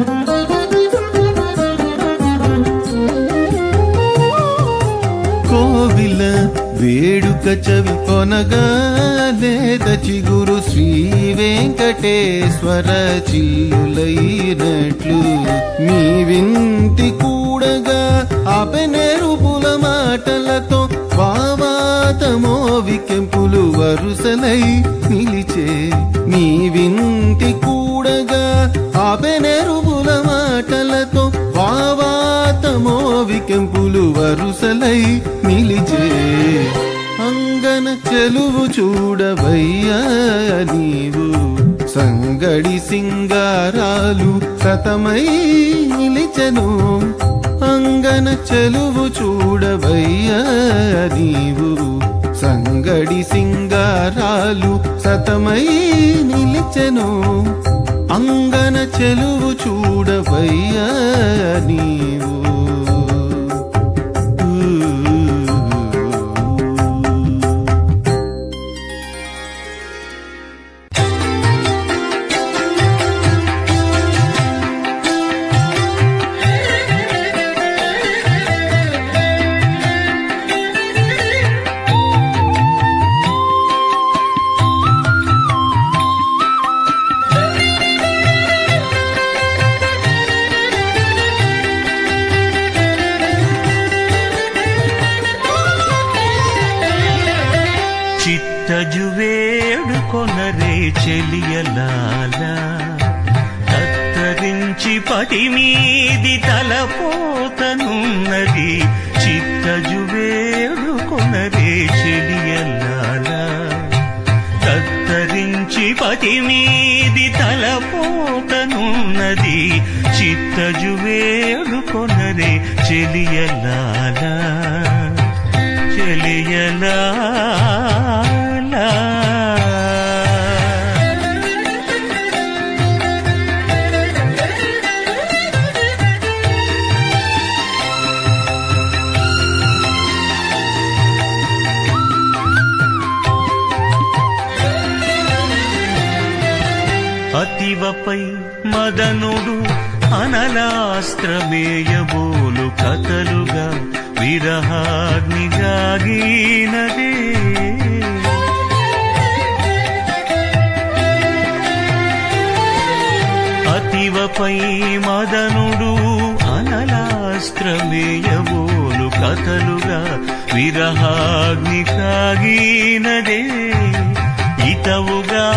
కోవిల వేడుక చవి కొనగా లేత చిగురు శ్రీ వెంకటేశ్వర చిల్లులైనట్లు మీ వింటి కూడగా ఆపెనెరుపుల మాటలతో భావాతమో వికెంపులు వరుసలై నిలిచే మీ వింటి కూడగా ఆపెనెరుపుల మాటలతో భావాతమో వికెంపులు వరుసలై నిలిచే అంగన చెలువు చూడవయ్యా నీవు సంగడి సింగారాలు సతమై నిలిచెను అంగన చెలువు చూడవయ్యా నీవు సంగడి సింగారాలు సతమై నిలిచెను అంగన చెలువు చూడవయ్యా నీవు చిత్తజువేడు కొనరే చెలియలాల తత్తరించి పటి మీది తలపోతనున్నది చిత్తజువేడు కొనరే చెలియలాల తత్తరించి పటి మీది తలపోతనున్నది చిత్తజువేడు కొనరే చెలియలాల చెలియలాల అతివపై మదనుడు అనలాస్త్రమేయబోలు కథలుగా విరహాగ్నిగాగినదే అతివపై మదనుడు అనలాస్త్రమేయబోలు కథలుగా విరహాగ్ని కాగినదే ఇతవుగా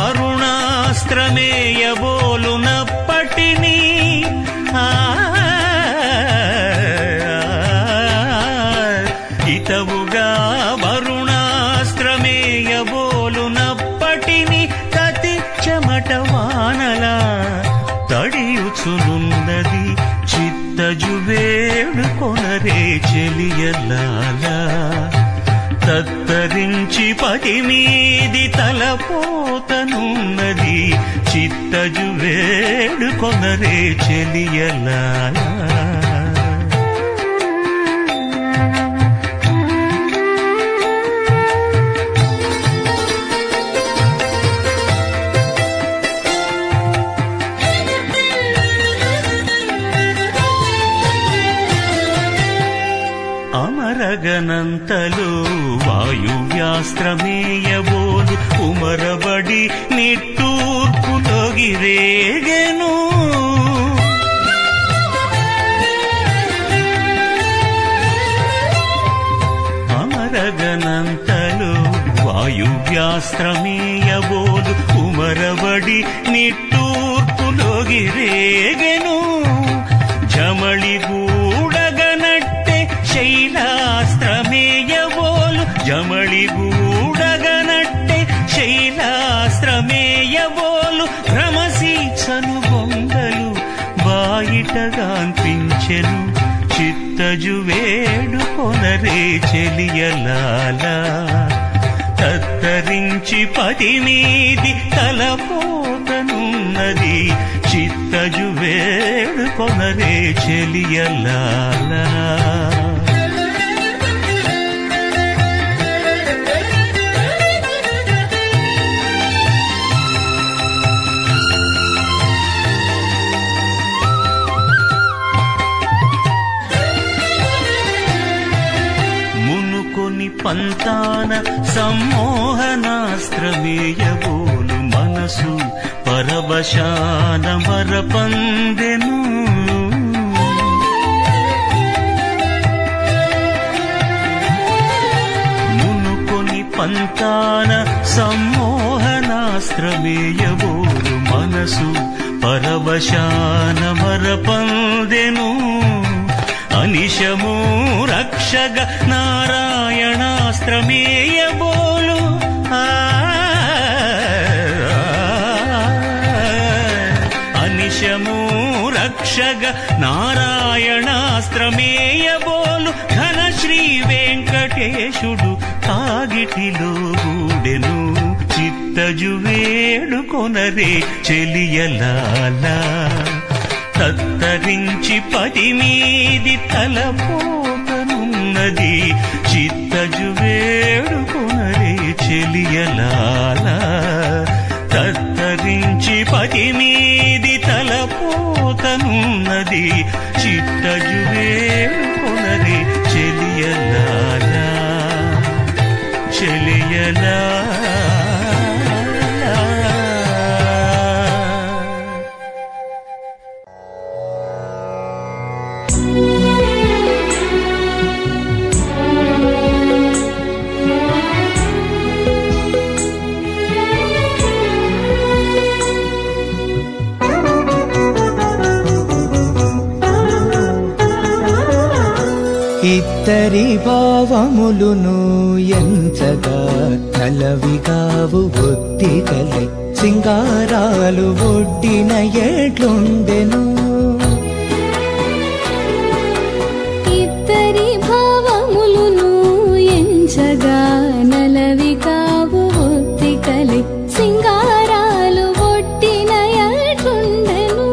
వరుణాస్త్రమేయబోలునప్పటినీ ఆ ఇతవుగా వరుణాస్త్రమేయబోలునప్పటిని కతి చెమట వానలా తడియుచునున్నది చిత్తజువేడు కొనరే చెలియలాల తత్తరించి పటి మీది తలపోతనున్నది చిత్తజువేడు కొనరే చెలియలాల అమరగనంతలో వాయువ్యాస్త్రమేయబోలు ఉమరబడి నిట్టూర్పులొగిరేగెను అమరగనంతలో వాయువ్యాస్త్రమేయబోలు ఉమరబడి నిట్టూర్పులొగిరేగెను జమళి గూడగనట్టె శైలాస్త్రమేయబోలు జమళి గూడగనట్టె శైలాస్త్రమేయబోలు భ్రమసీచను బొంగలు ఊగెను చిత్తజు వేడుకొనరే చెలియలాల తత్తరించి పది మీది తలపోతనున్నది చిత్తజు వేడుకొనరే చెలియలాల మునుకొని పంతాన సమ్మోహనాస్త్రమేయబోలు మనసు పరవశాన మరపందెను మునుకొని పంతాన సమ్మోహనాస్త్రమేయబోలు మనసు పరవశాన మరపందెను అనిశము రక్షగ నారాయణాస్త్రమేయబోలు ఆ, అనిశము రక్షగ నారాయణాస్త్రమేయబోలు ఘన శ్రీ వెంకటేశుడు తాగిటిలో గూడెను చిత్తజు వేడుకొనరే చెలియలాలా తత్తరించి పది మీది తలపోతనున్నది చిత్తజు వేడుకొనరే చెలియలాల తత్తరించి పది మీది తలపోతనున్నది చిత్తజు వేడుకొనరే చెలియలాల చెలియలాల ఇద్దరి భావములును ఎంచగా నలవిగావు ఒత్తికలే సింగారాలు ఒడ్డిన ఎట్లుండెను ఇద్దరి భావములును ఎంచగా నలవి కావు ఒత్తికలి సింగారాలు ఒట్టిన ఎట్లుండెను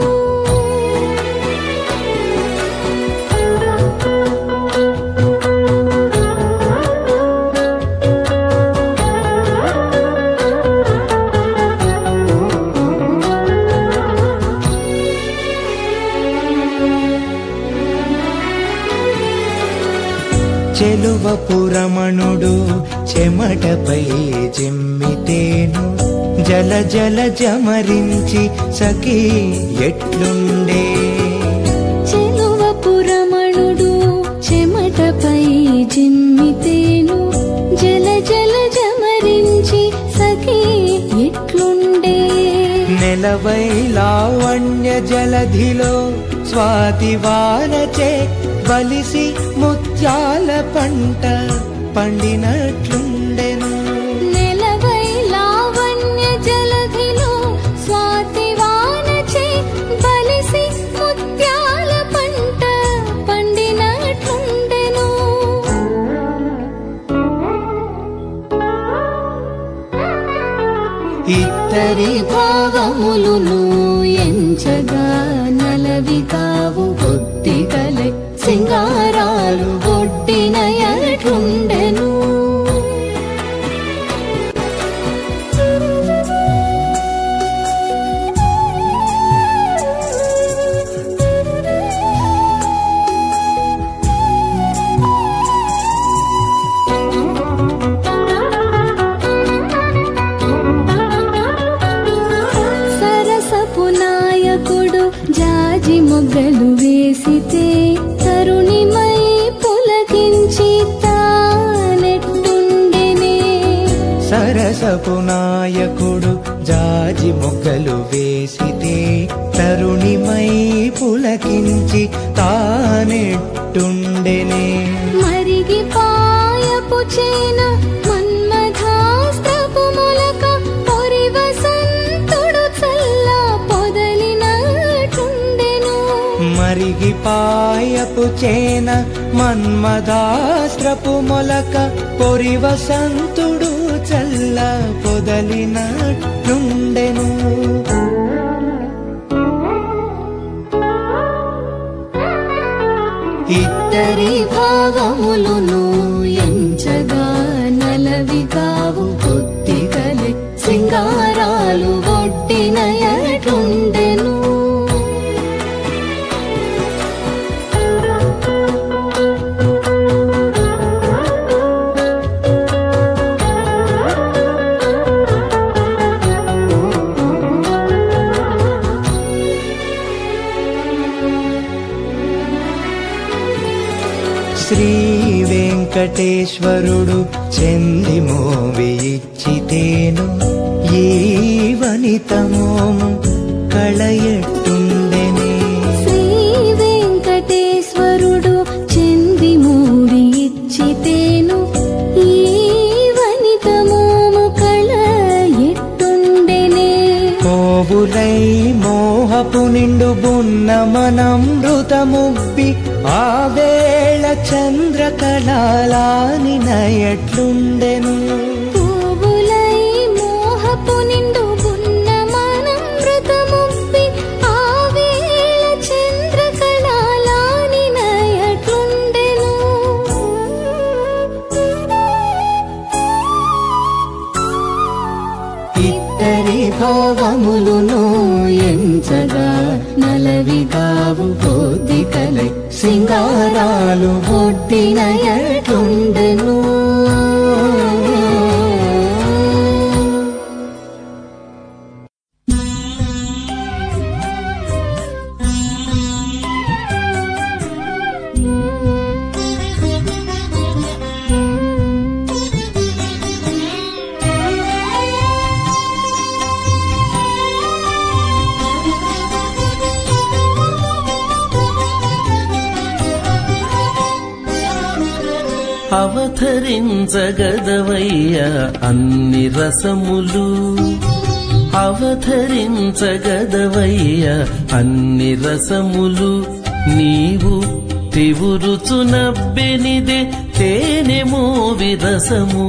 చెలువ పురమణుడు చెమటపై జిమ్మితేను జల జల జమరించి సఖీ ఎట్లుండే చెలువ పురమణుడు చెమటపై జిమ్మితేను జల జల జమరించి సఖీ ఎట్లుండే నెలవై లావణ్య జలధిలో స్వాతి వానచే బలిసి ముత్యాల పంట పండినట్లుండెను నెలవై లావణ్య జలధిలో స్వాతి వానచే బలిసి ముత్యాల పంట పండినట్లుండెను ఇద్దరి భావములును ఎంచగా నలవి కావు బొత్తికలే సింగారాలు ఒడ్డిన ఎట్లుండెను సరసపు నాయకుడు జాజి మొగ్గలు వేసితే తరుణిమై పులకించి తానెట్టుండెనే సరసపు నాయకుడు జాజి మొగ్గలు వేసితే తరుణిమై పులకించి తానెట్టుండెనే మరిగి పాయపు చేన మన్మథాస్త్రపు మొలక పొరి వసంతుడు చల్ల పొదలినట్టుండెను మరిగి పాయ వలపు చేన మన్మదాస్త్రపు మొలక పొరి వసంతుడు చల్ల పొదలినట్లుండెను ఇద్దరి భావములును ఎంచగా నలవిగావు బుద్ధిగలి సింగారాలు ఒడ్డిన ఎటుండెను శ్రీ వెంకటేశ్వరుడు చెంది మోవి ఇచ్చితేను ఈ వనితమోము కళయట్టుండెనే శ్రీ వెంకటేశ్వరుడు చెంది మూడి ఇచ్చితేను ఈ వనిత మోము కళ ఎట్టుండెనే కోవులై మోహపు నిండు బున్న మనమృతముబ్బి ఆ వేళ చంద్రకళాలాని నయట్లుండెను పువ్వులై మోహపు నిండు బున్న మనంమృతముప్పి ఆ వేళ చంద్రకళాలాని నయట్లుండెను ఇద్దరి భావములును ఎంచగా నలవిగావు బోధికలై సింగారాలు ఒడ్డిన ఎటుండెను అవతరించగదవయ్య అన్ని రసములు అవతరించగదవయ్య అన్ని రసములు నీవు తివురుచునబ్బెనిదే తేనెమో విరసము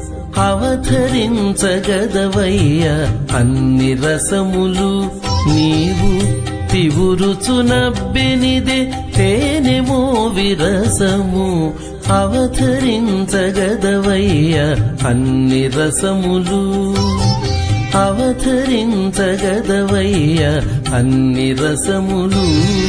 అవతరించగదవయ్య అన్ని రసములు నీవు తివురుచునబ్బెనిదే తేనెమో విరసము అవతరించగదవయ్య అన్ని రసములు అవతరించగదవయ్య అన్ని రసములు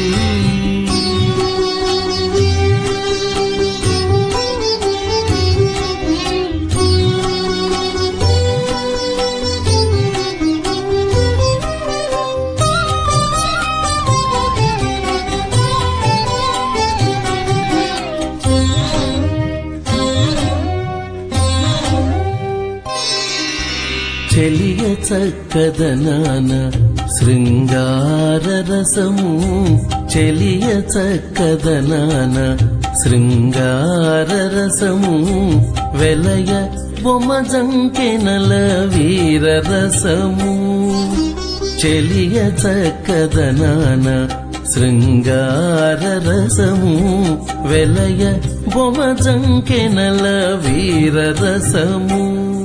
చెలియ చక్కదనాన శృంగార రసము చెలియ చక్కదనాన శృంగార రసము వెలయ బొమ్మ జంకెనల వీర రసము చెలియ చక్కదనాన శృంగార రసము వెలయ బొమ్మ జంకెనల వీర రసము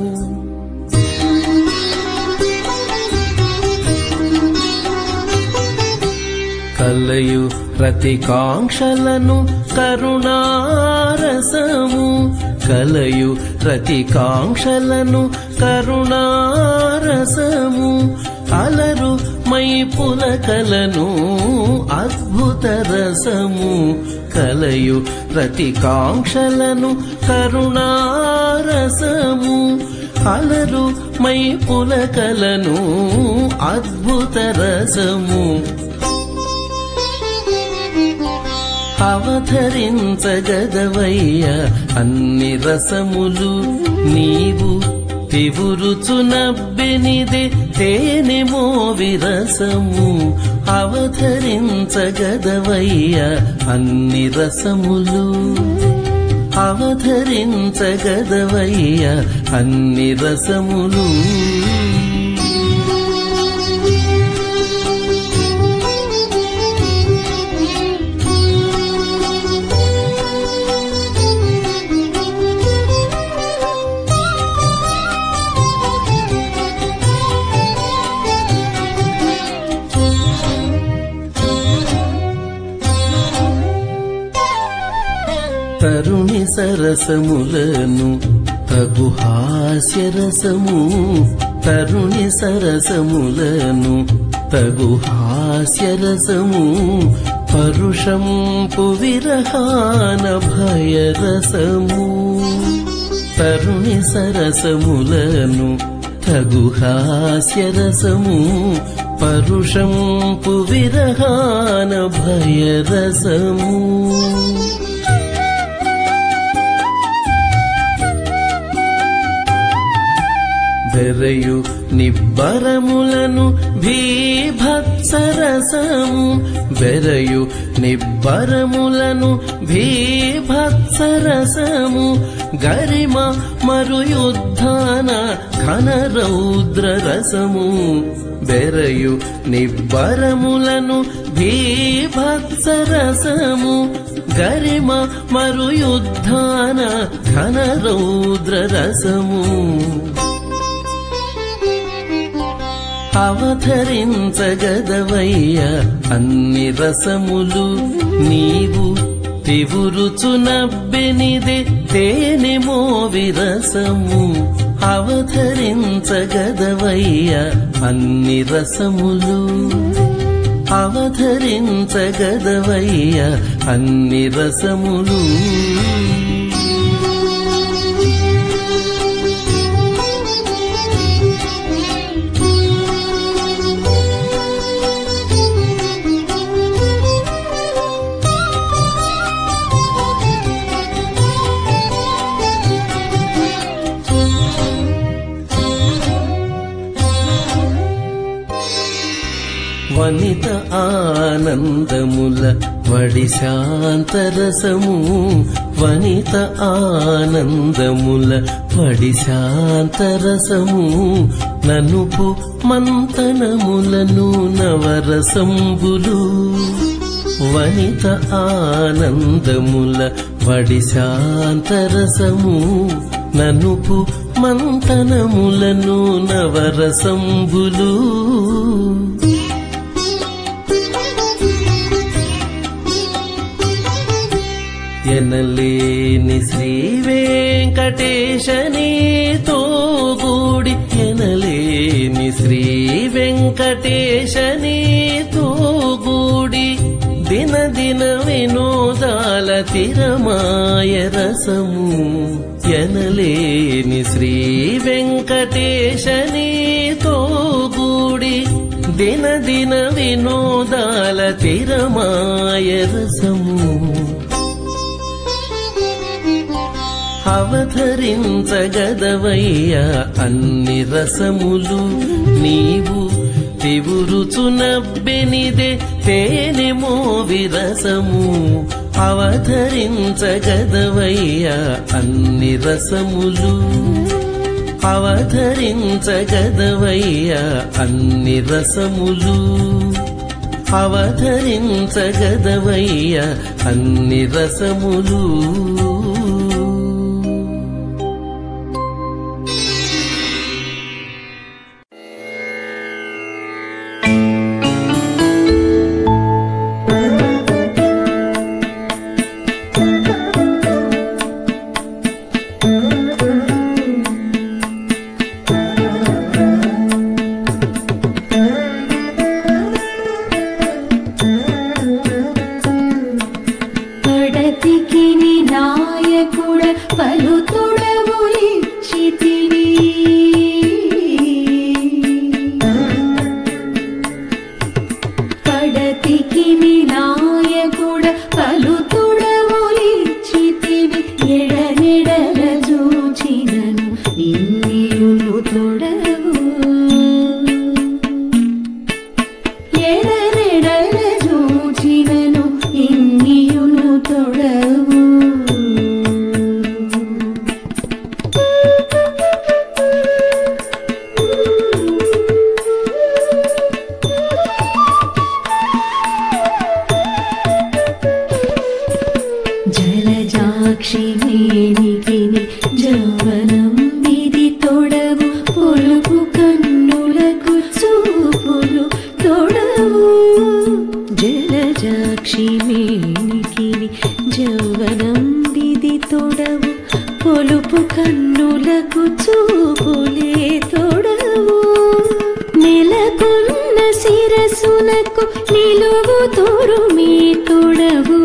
కలయు ప్రతి కాంక్షలను కరుణారసము కలయు ప్రతి కాంక్షలను కరుణారసము అలరు మై పులకలను అద్భుత రసము కలయు ప్రతి కాంక్షలను కరుణారసము అలరు మై పులకలను అద్భుత రసము అవతరించగదవయ్య అన్ని రసములు నీవు తివురుచునబ్బెనిదే తేనెమో విరసము అవతరించగదవయ్య అన్ని రసములు అవతరించగదవయ్య అన్ని రసములు తరుణి సరసములను తగు హాస్యరసము తరుణి సరసములను తగు హాస్యరసము పరుషంపు విరహాన భయరసము తరుణి సరసములను తగు హాస్యరసము పరుషంపు విరహాన భయరసము బెరయు నిబ్బరములను భీభత్సరసము బెరయు నిబ్బరములను భీభత్సరసము గరిమ మరుయుద్ధాన ఘన రౌద్ర రసము బెరయు నిబ్బరములను భీభత్సరసము గరిమ మరుయుద్ధాన ఘన రౌద్ర రసము అవతరించగదవయ్య అన్ని రసములు నీవు తివురుచునబ్బెనిదే తేనె మోవి రసము అవతరించగదవయ్య అన్ని రసములు అవతరించగదవయ్య అన్ని రసములు వనిత ఆనందముల వడి శాంతరసము వనిత ఆనందముల వడి శాంతరసము ననుపు మంతనములను నవరసంబులు వనిత ఆనందముల వడి శాంతరసము ననుపు మంతనములను నవరసంబులు ఎనలేని శ్రీ వెంకటేశని తోగూడి ఎనలేని శ్రీ వెంకటేశని తోగూడి దిన దిన వినోదాల తిరమాయ రసము ఎనలేని శ్రీ వెంకటేశని తోగూడి దిన దిన వినోదాల తిరమాయ రసము అవతరించగదవయ్య అన్ని రసములు నీవు తివురుచునబ్బెనిదే తేనె మోవి రసము అవతరించగదవయ్య అన్ని రసములు అవతరించగదవయ్య అన్ని రసములు అవతరించగదవయ్య అన్ని రసములు పడతికి నీ నాయకుడ పలుతుడవులిచ్చితివి పడతికి నీ నాయకుడ పలుతుడవులిచ్చితివి ఎడనెడల చూచినను ఇన్నియును తొడవు ఎడనెడల చూచినను ఇన్నియును తొడవు జలజాక్షి వేణికిని జవనం విధి తొడవు పొలుపు కన్నులకు చూపులు తొడవు జలజాక్షి వేణికిని జవనం విధి తొడవు పొలుపు కన్నులకు చూపులే తొడవు నెలకొన్న శిరసునకు నిలువు తొరుమే తొడవు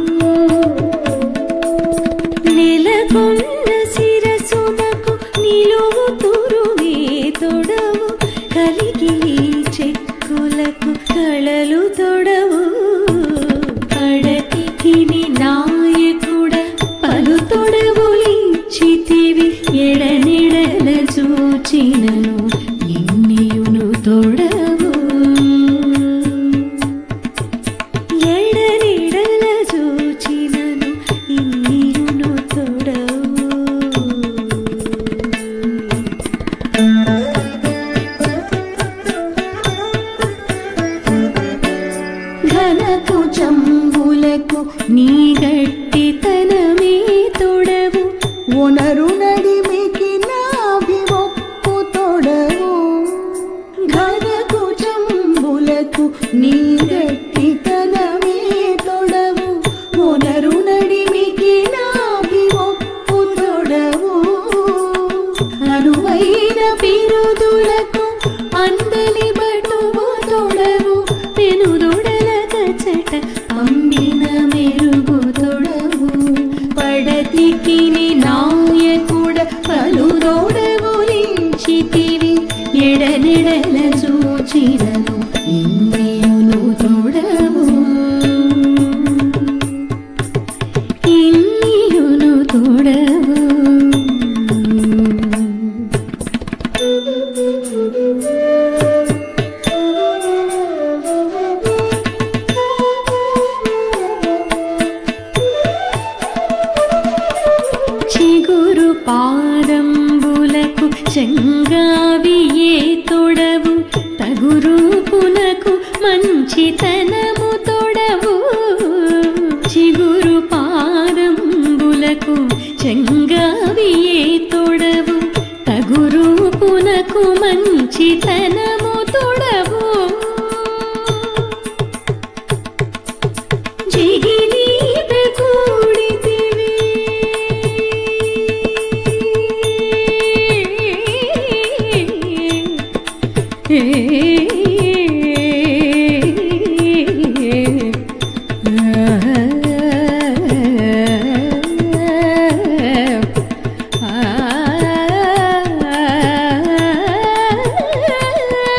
నెలకొన్న శిరసునకు నిలువు తురుమే తొడవు కలిగి చెక్కులకు కళలు తొడవు పడతికిని నాయకుడ పలు తొడవులిచ్చితివి ఎడనెడల చూచినను ఇన్నియును తొడవు ఎడనెడల చూచినను ఇన్నియును తొడవు ఘనకు చంబులకు నీ గట్టితనమే తొడవు ఒనరు నడిమికి నాభివొప్పు తొడవు ఘనకు చంబులకు నీ గట్టితనమే తొడవు మొనరు నడిమికి నాభి ఒప్పు తొడవు అనువైన పిరుదులకు అందని బటువు తొడవు పెనుదొడల కచట పండిన మెరుగు తొడవు పడతికిని నాయకుడ పలుదోడవులించితివి ఎడనెడల చూచినను ఇన్నియును తొడవు ఇన్నియును తొడవు చిగురు పాదంబులకు చెంగావియే తొడవు తగురూపునకు మంచితనము తొడవు చిగురు పాదంబులకు చెంగావియే తొడవు తగురూపునకు మంచితనము తొడవు జిగిలీత కూడితివి ఆ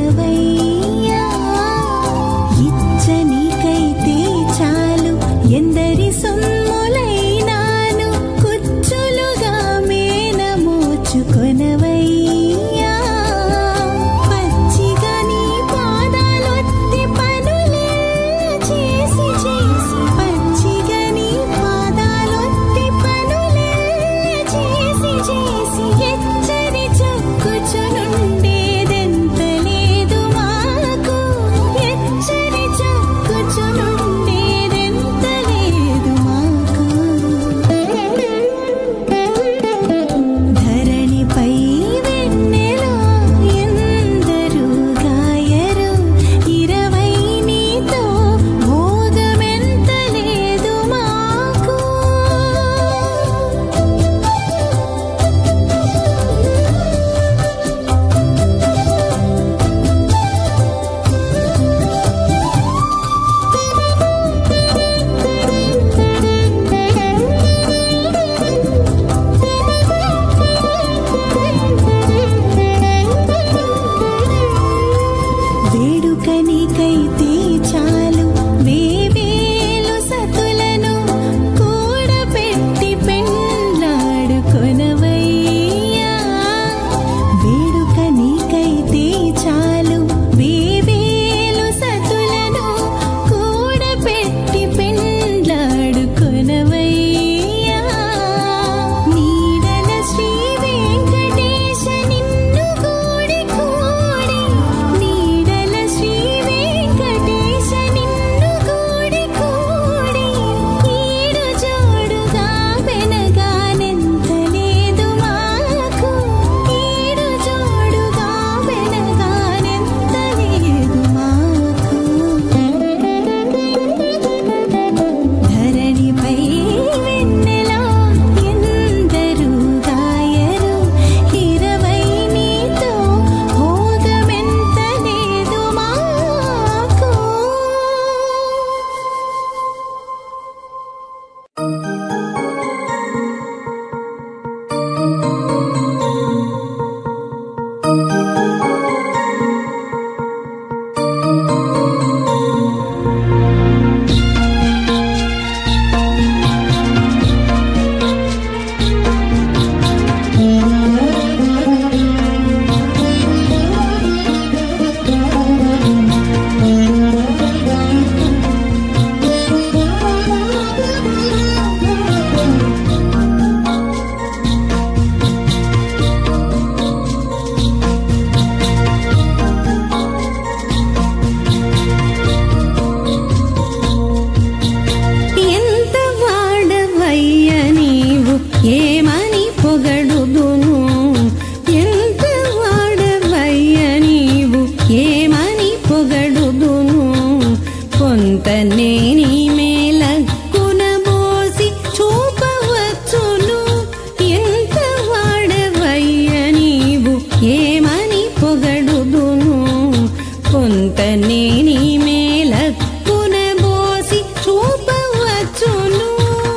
కొనవయ్యా ఇచ్చనికైతే చాలు ఎందరి సొమ్ములైనాను కుచ్చులుగా మేన మోచుకొనవయ్యా పచ్చిగా నీ పాదాలొత్తి పనులే చేసి చేసి పచ్చిగా నీ పాదాలొత్తి పనులే చేసి చేసి ఎచ్చరి చొక్కుచునుండేదెంత లేదు మాకు ఎచ్చరి చొక్కుచునుండేదెంత లేదు మాకు ధరణిపై వెన్నెలో ఎందరు గాయరు ఇరవై నీతో భోగమెంత లేదు మాకు వేడుక నీకైతే చాలు వేవేలు సతులను కూడబెట్టి పెండ్లాడుకొనవయ్యా వేడుక నీకైతే చాలు వేవేలు సతులను కూడబెట్టి పెండ్లాడుకొనవయ్యా నీడల శ్రీ వెంకటేశ నిన్ను కూడి కూడి నీడల శ్రీ వెంకటేశ నిన్ను కూడి కూడి ఈడు జోడుగా వెనగానెంత లేదు మాకు ఈడు జోడుగా వెనగానెంత లేదు మాకు ధరణిపై వెన్నెలా ఎందరు గాయరు ఇరవై నీతో భోగమెంత లేదు మాకు ఎంత వాడవయ్య నీవు ఏమని పొగడుదును ఎంత వాడవయ్య నీవు ఏమని పొగడుదును కొంతనే నీ మేలక్కున మోసి చూపవచ్చును ఎంత వాడవయ్య నీవు ఏమని పొగడుదును కొంతనే నీ మేలక్కున మోసి చూపవచ్చును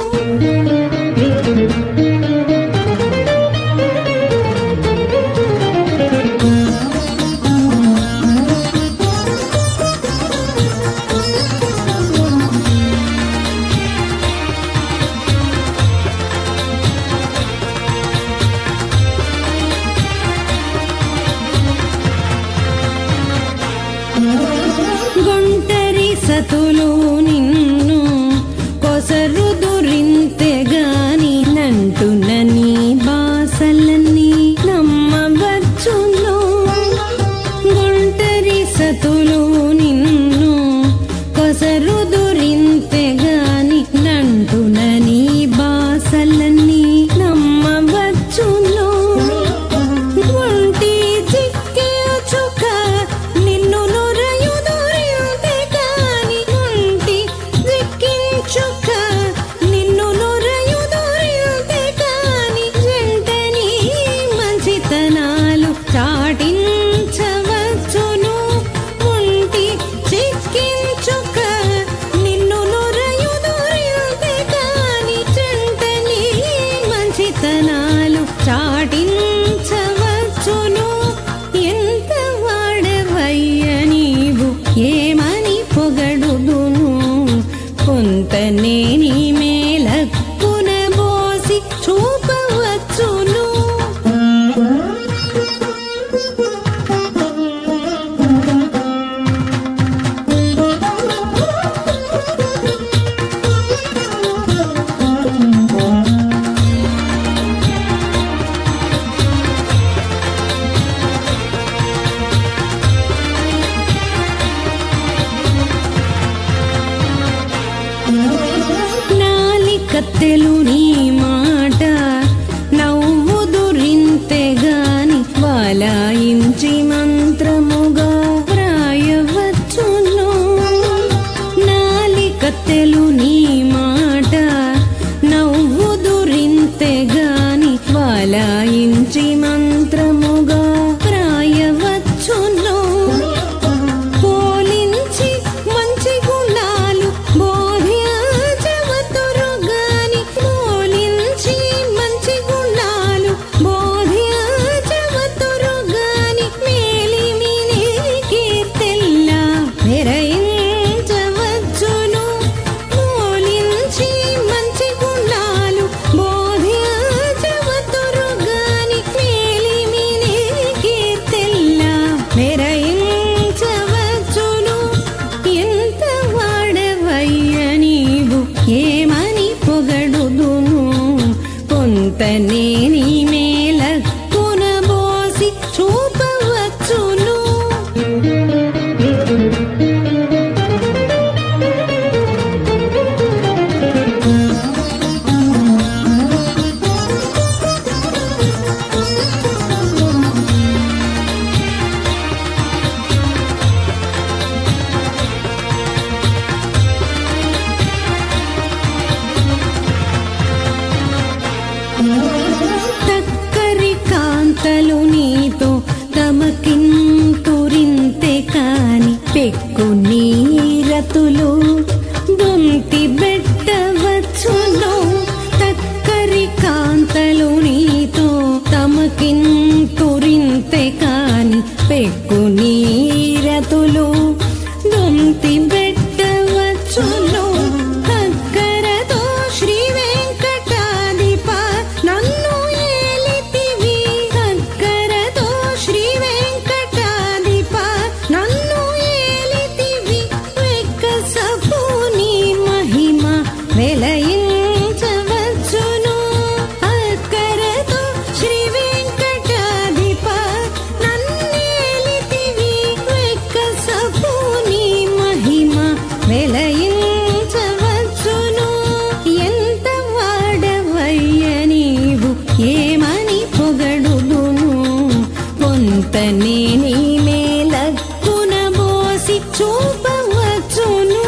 గుంటరి సతులు నిన్ను కొసరుదురింతే గాని నంటున నీ బాసలన్నీ నమ్మవచ్చును గుంటరి సతులు నిన్ను కొసరుదురింతే గాని నంటున నీ బాసలన్నీ నమ్మవచ్చును ఒంటి చిక్కియుచుక నిన్ను నురయుదురింతే కాని ఒంటి చిక్కించుక నిన్ను నురయుదురింతే కాని జంటని మంచితనాలు చాటించవచ్చును కత్తెలు నీ మాట నవ్వుదురింతే గాని వలాయించి మంత్రముగా రాయవచ్చును నాలికత్తెలు నీ మాట నవ్వుదురింతే గాని వలాయించి మంత్రముగా రాయవచ్చును పోలించి మంచి గుణాలు బోధ్యాచవతురు గాని పోలించి మంచి గుణాలు బోధ్యాచవతురు గాని మేలిమిని కీర్తెల్లా మెరయించవచ్చును పోలించి మంచి గుణాలు బోధ్యాచవతురు గాని మేలిమిని కీర్తెల్లా మెరయించవచ్చును ఎంత వాడవయ్య నీవు ఏమని పొగడుదును కొంతనే నీ మేల కునబోసి చూపవచ్చును తక్కరి కాంతలు నీతో తమకింతురింతే కాని పెక్కు నీరతులు దొంతి పెట్టవచ్చును తక్కరి కాంతలు నీతో తమకింతురింతే కాని పెక్కు నీరతులు దొంతి పెట్టవచ్చును అక్కరతో శ్రీ వెంకటాధిప నన్ను ఏలితివి అక్కరతో శ్రీ వెంకటాధిప నన్ను ఏలితివి వెక్కసపు నీ మహిమ వెలయించవచ్చును అక్కరతో శ్రీ వెంకటాధిప నన్నేలితివి వెక్కసపు నీ మహిమ వెలయించవచ్చును ఎంత వాడవయ్య నీవు ఏమని పొగడుదును కొంతనే నీ మేల కునబోసి చూపవచ్చును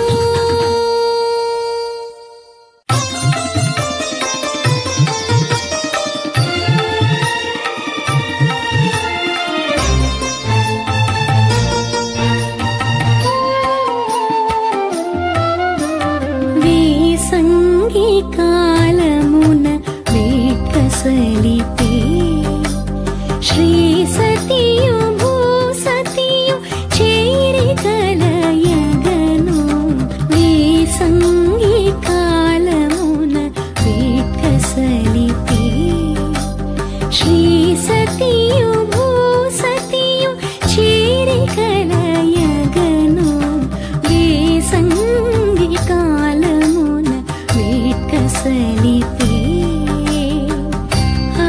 వేసంగి కాలమున వేకసలితే శ్రీ సతియు భూసతియు చేరి కలయగను వేసంగి కాలమున వేకసలితే శ్రీ సతియు భూసతియు చేరి కలయగను వేసంగి కాలమున వేకసలితే ఆ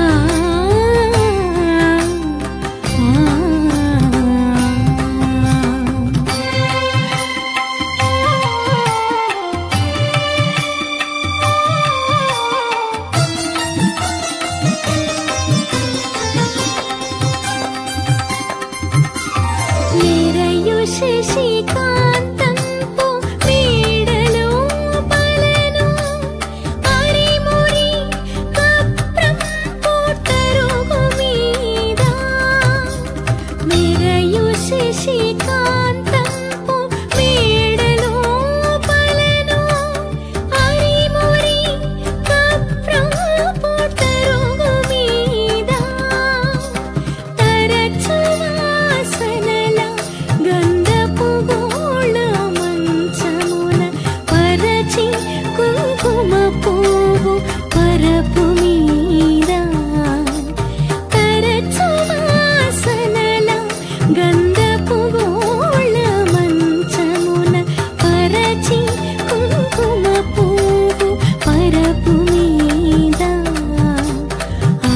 ఆ నిరయు శశికాంతంపు మేడలో పలను అరిమురి కప్రం పుట్టరుగు మీద నిరయు శశికాంతంపు మేడలో పలను అరిమురి కప్రం పుట్టరుగు మీద తరచు వాసనల గంధపు గోళ మంచమున పరచి కుంకుమ పువ్వు పరపు మీద తరచు వాసనల గంధపు గోళ మంచమున పరచి కుంకుమ పువ్వు పరపు మీద ఆ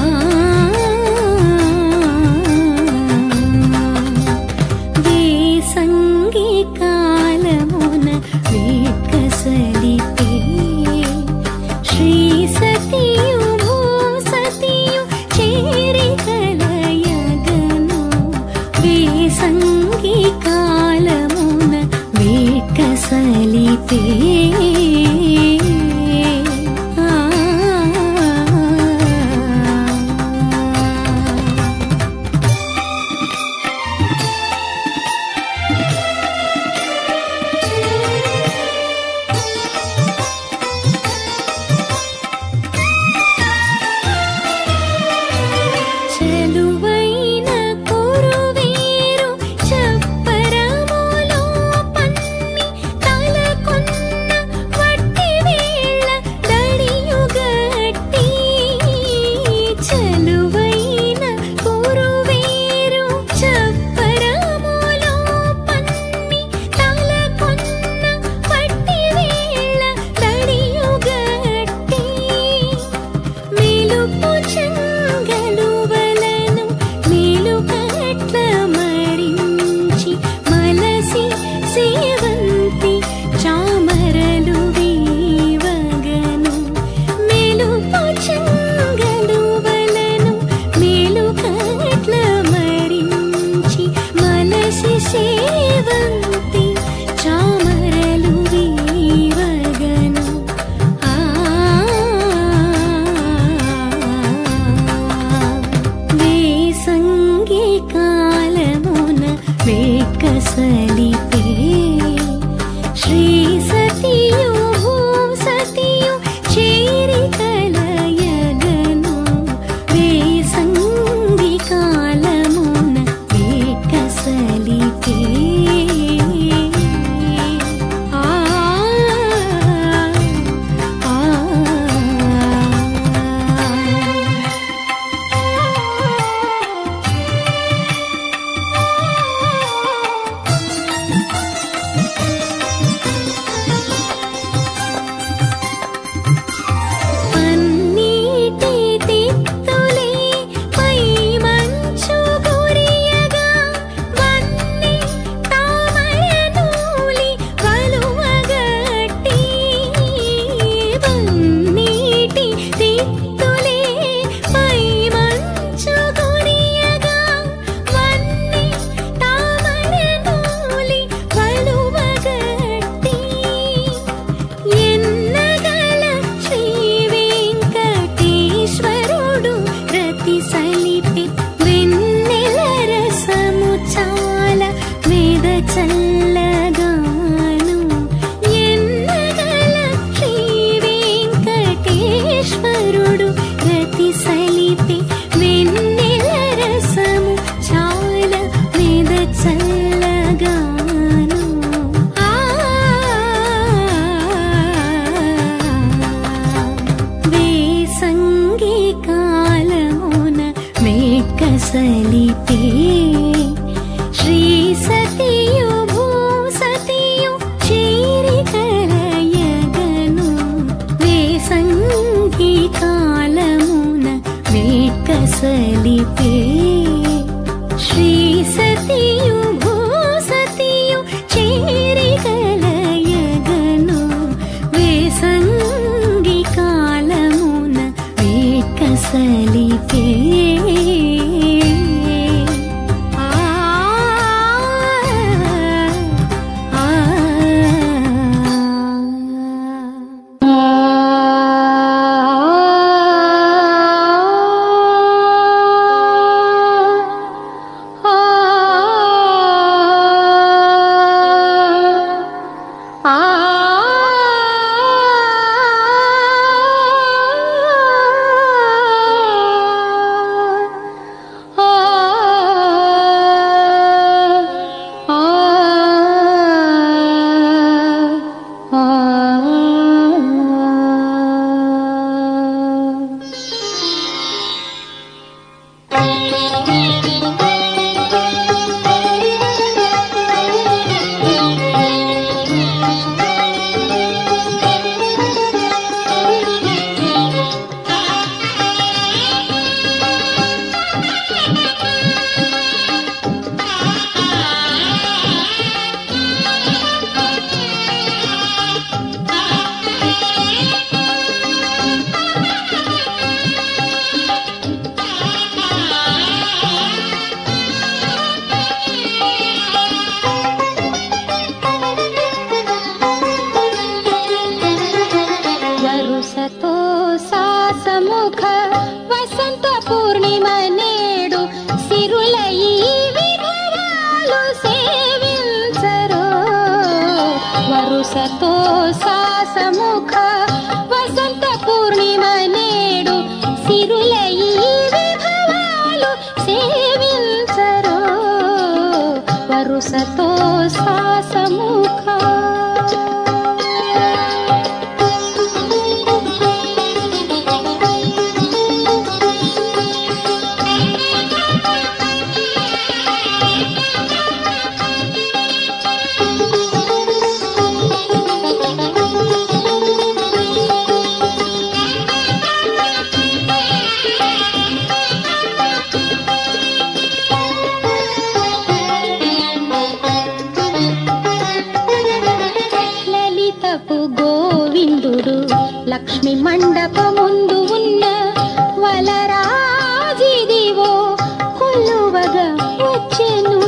వేసంగి కాలమున వేకసలితే శ్రీ సలిపే ఆ చెలువైన కురువీరు చప్పరములో పన్ని తలకొన్న వట్టి వేళ దడియుగట్టి చెలువైన కురువీరు చప్పరములో పన్ని తలకొన్న వట్టి వేళ దడియుగట్టి మేలుపు చెంగలువలను మేలుకట్ల మరించి మలసి సేవంతి చామరలు వీవగను మేలుపు చెంగలువలను మేలుకట్ల మరించి మలసి సేవంతి చామరలు వీవగను వేసంగి కాలమున వేకసలిపే శ్రీ సతియు భూ సతియు చేరి కలయగను వేసంగి కాలమున వేకసలిపే ఆ ఆ ఆ వరుసతో సాసముఖ వసంత పూర్ణిమ నేడు సిరుల ఈ విభవాలు సేవించరో వరుసతో సాసముఖ లలితపు గోవిందుడు లక్ష్మి మండపముందు ఉన్న వలరాజిదివో కొల్లువగా వచ్చెను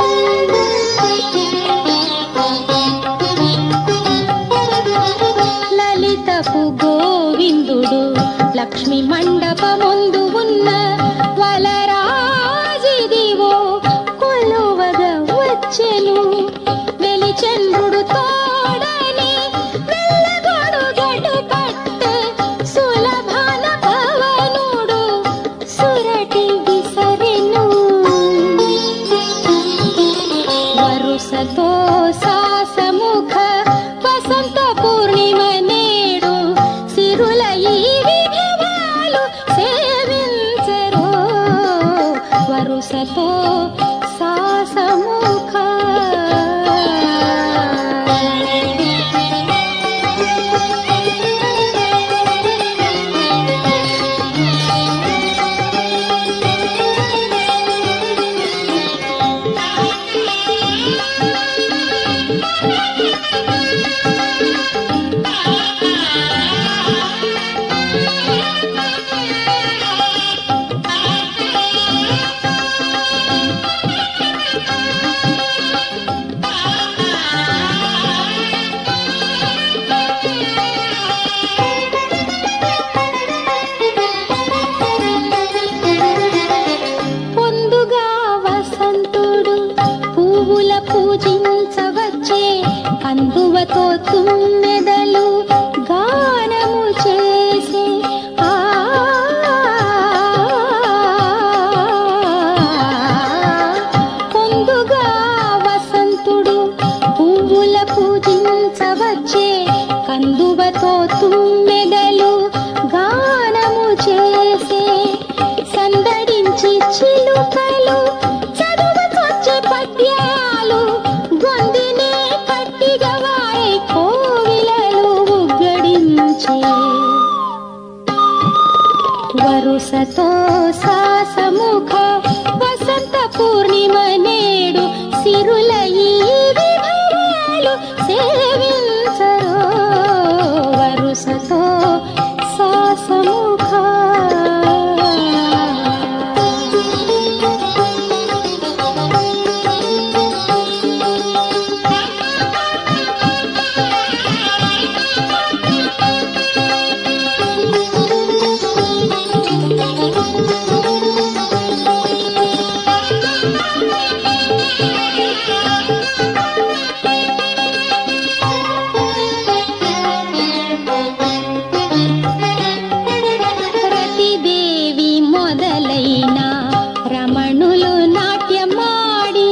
లలితపు గోవిందుడు లక్ష్మి మండపముందు ఉన్న వలరాజిదివో కొలువగా వచ్చెను వెలిచంద్రుడు తోడని వెళ్ళగొడు గడు పట్టే సులభాన పవనుడు సురటి విసరెను వరుసతో సాసముఖ వసంత పూర్ణిమ నేడు సిరుల ఈ విభవాలు సేవించరు వరుసతో సాసముఖ పొందుగా వసంతుడు పువ్వుల పూజించవచ్చే అందువతో తుమ్మెదలు గానము చేసే ఆ పొందుగా వసంతుడు పువ్వుల పూజించవచ్చే కందువతో తుమ్మెదలు గానము చేసే సందడించి చిలుకలు చదువుకొచ్చే పద్యాలు గొందినే పట్టిగా వారి కోవిలలు ఉగ్గడించే వరుసతో సాసముఖ వసంత పూర్ణిమ నేడు సిరుల ఈ విభవాలు సేవించరో వరుసతో సాసముఖ రతిదేవి మొదలైన రమణులు నాట్యమాడి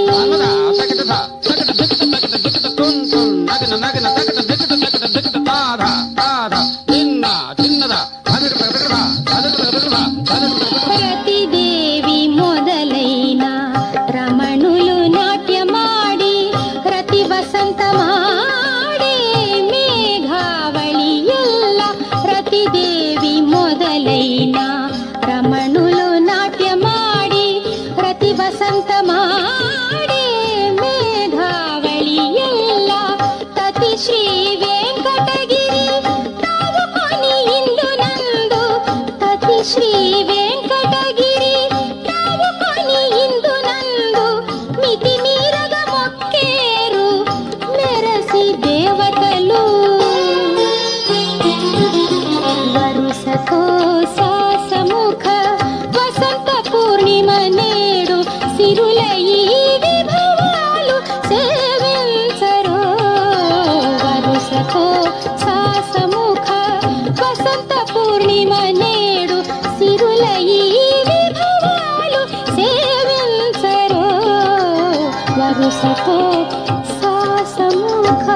రతిదేవి మొదలైన రమణులు నాట్యమాడి రతి వసంతమాడే మేఘావళి ఎల్ల రతిదేవి మొదలైన రమణులు నాట్యమాడి రతి వసంతమాడే మేఘావళి ఎల్ల తతి శ్రీ వెంకటగిరి తావు కొని ఇందునందు తతి శ్రీ వెంకటగిరి తావు కొని ఇందునందు మితి మీరగ మొక్కేరు మెరసి దేవతలు వరుసతో సాసముఖ వసంత పూర్ణిమ నేడు సిరుల ఈ విభవాలు సేవించరో వరుస వరుసకో సాసముఖ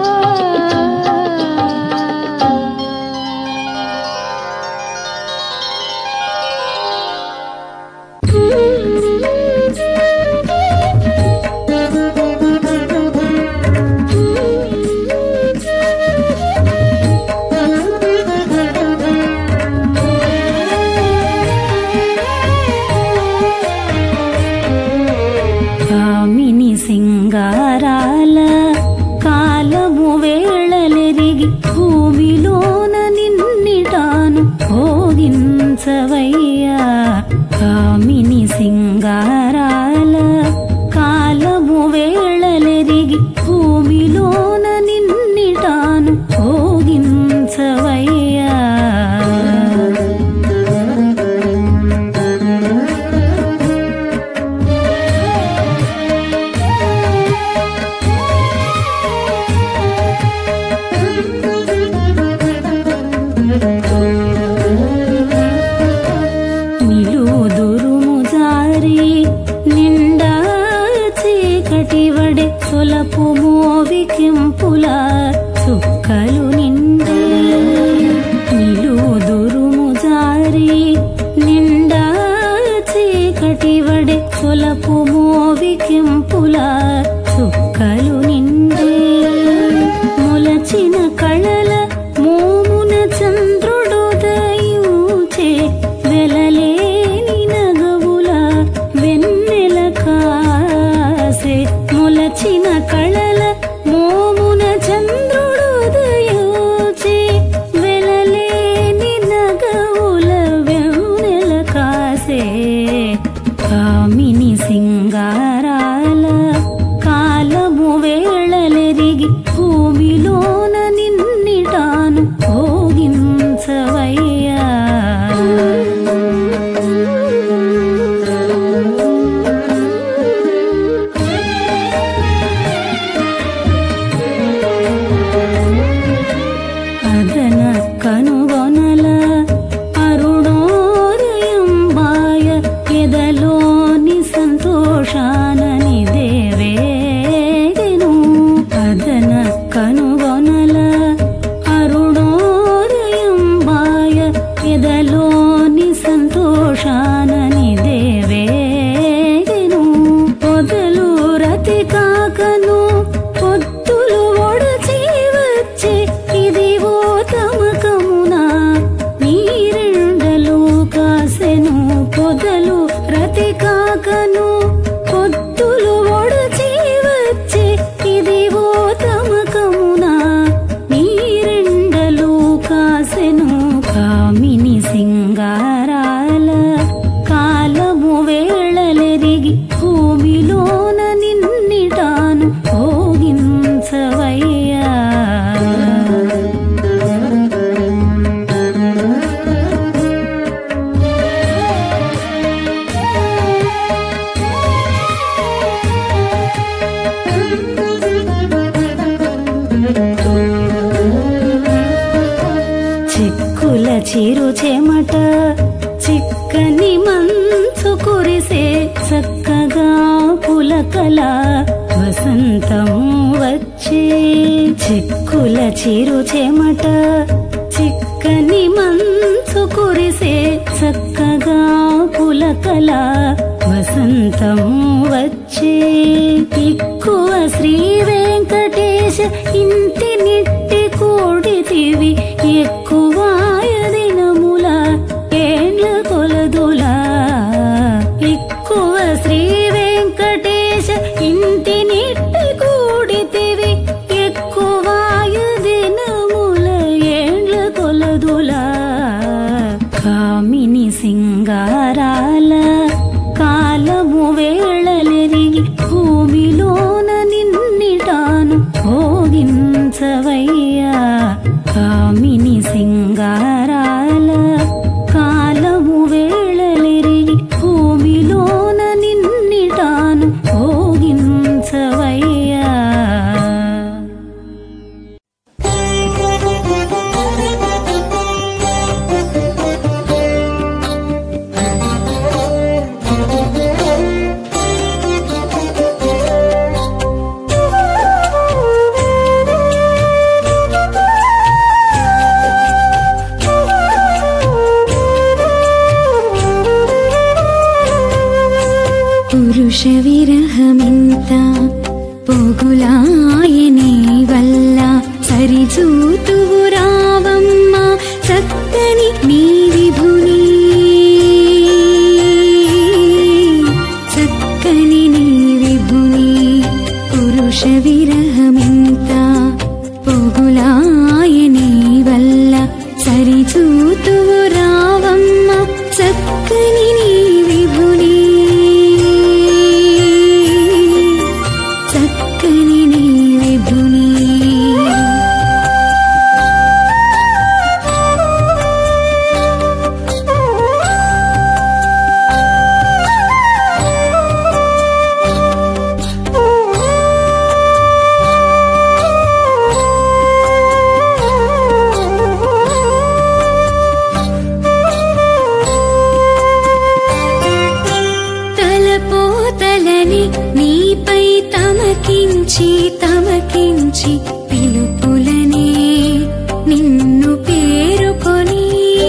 కామిని సింగారాల కాలము వేళలెరిగి భూమిలోన నిన్నిటాను భోగించవయ్యా కామిని సింగారాల కాలము వేళలెరిగి భూమిలోన నిన్నిటాను భోగించవయ్యా నిలుదురుము జారి నిండా చీకటి వడే సొలపు మోవి కెంపుల చుక్కలు నిండే నిలుదురుము జారి నిండా చీకటి వడే సొలపు మోవి కెంపుల చుక్కలు నిండే మొలచిన కళల మోమున చంద్రుడు దయూచే వెలలేని నగవుల వెన్నెల కాసే మొలచిన కళల మోమున చంద్రుడు దయూచే వెలలేని నగవుల వెన్నెల కాసే కామిని సింగారాల కాలము వేళలెరిగి భూమిలోన నిన్నిటాను భోగించవయ్యా అదన కనుగొనల అరుణోదయం బాయ ఎదలోని సంతోషానని దేవేగెను అదన కనుగొనల అరుణోదయం బాయ ఎదలోని సంతోషానని దేవేగెను పొదలు రతి కాకను పొత్తులు ఒడచి వచ్చే ఇదివో తమకమునా నీరెండలు కాసెను పొదలు రతి కాకను పొత్తులు ఒడచి వచ్చే ఇదివో తమకమునా నీరెండలు కాసెను కామిని సింగారాల కాలము వేళలెరిగి భూమిలోన నిన్నిటాను భోగించవయ్యా చిక్కుల చిరు చెమట చిక్కని మంచు కురిసే చక్కగా పులకల వసంతం వచ్చే చిక్కుల చిరు చెమట చిక్కని మంచు కురిసే చక్కగా పులకల వసంతం వచ్చే ఎక్కువ శ్రీ వెంకటేశ ఇంటి నిట్టి కూడితివి ఎక్కువాయ దినముల ఏండ్ల కొలదుల ఎక్కువ శ్రీ వెంకటేశ ఇంటి నిట్టి కూడితివి ఎక్కువాయ దినముల ఏండ్ల కొలదుల కామిని సింగారాల కాలము వేళలెరిగి భూమిలోన నిన్నిటాను భోగించవయ్యా కామిని సింగారాల కాలము వేళలెరిగి భూమిలోన నిన్నిటాను భోగించవయ్యా విరహమింత పొగులాయని వల్ల సరిచూతువు రావమ్మ చక్కని నీ విభుని చక్కని నీ విభుని పురుష విరహమింత పొగులాయని వల్ల సరిచూతువు రావమ్మ చక్కని నీ విభుని చక్కని నీ విభుని తలపోతలని నీపై తమకించి తమకించి పిలుపులనే నిన్ను పేరుకొని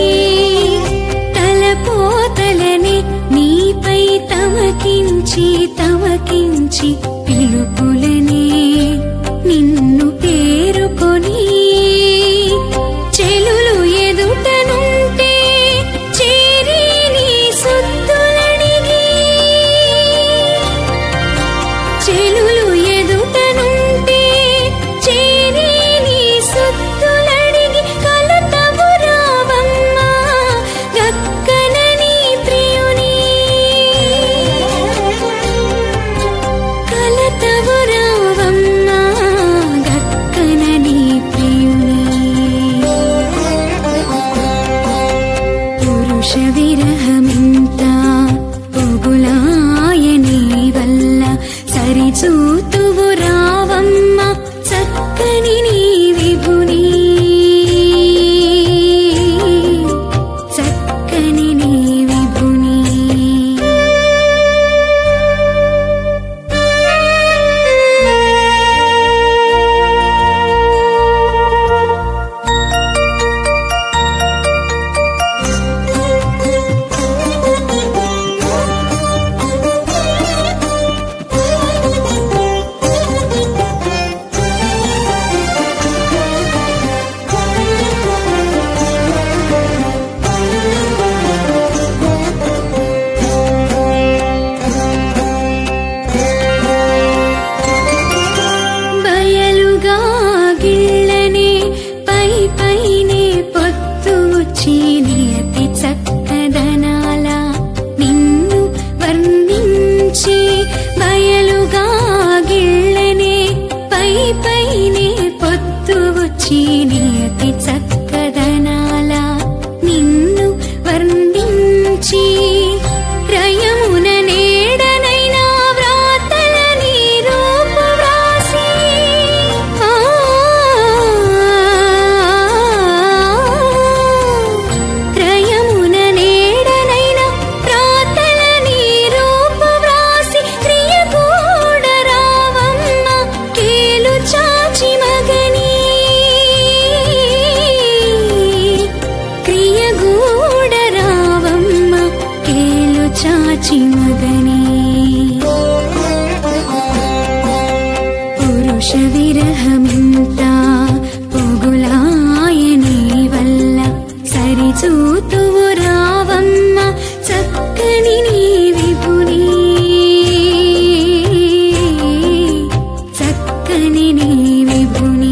తలపోతలని నీపై తమకించి తమకించి పిలుపులనే నిన్ను పేరుకొని చెలులు ఎదుటనుంటే చేరి నీ సొత్తులడిగి చెలులు ఎదుటనుంటే చేరి నీ సొత్తులడిగి కలతవు రావమ్మ గక్కనని ప్రియుని కలతవు రావమ్మ గక్కనని ప్రియుని పురుష విరహమింత పొగులాయని వల్ల సరిచూతువు రావమ్మ చక్కని నీ విభుని చక్కని నీ విభుని బయలుగా గిళ్ళనే పై పైనే పొత్తు వచ్చి నియతి చక్కదనాల నిన్ను వర్ణించి బయలుగా గిళ్ళనే పై పైనే పొత్తు వచ్చి నియతి చక్కదనాల నిన్ను వర్ణించి రయమున నేడనైనా వ్రాతల నీ రూపు వ్రాసి ఆ, రయమున నేడనైనా వ్రాతల నీ రూపు వ్రాసి క్రియ కూడా రావమ్మ కేలు చాచి మగని క్రియ గూడ రావమ్మ కేలు చాచి మగని పురుష విరహమింత పొగులాయని వల్ల సరిచూతువు రావమ్మ చక్కని నీ విభుని చక్కని నీ విభుని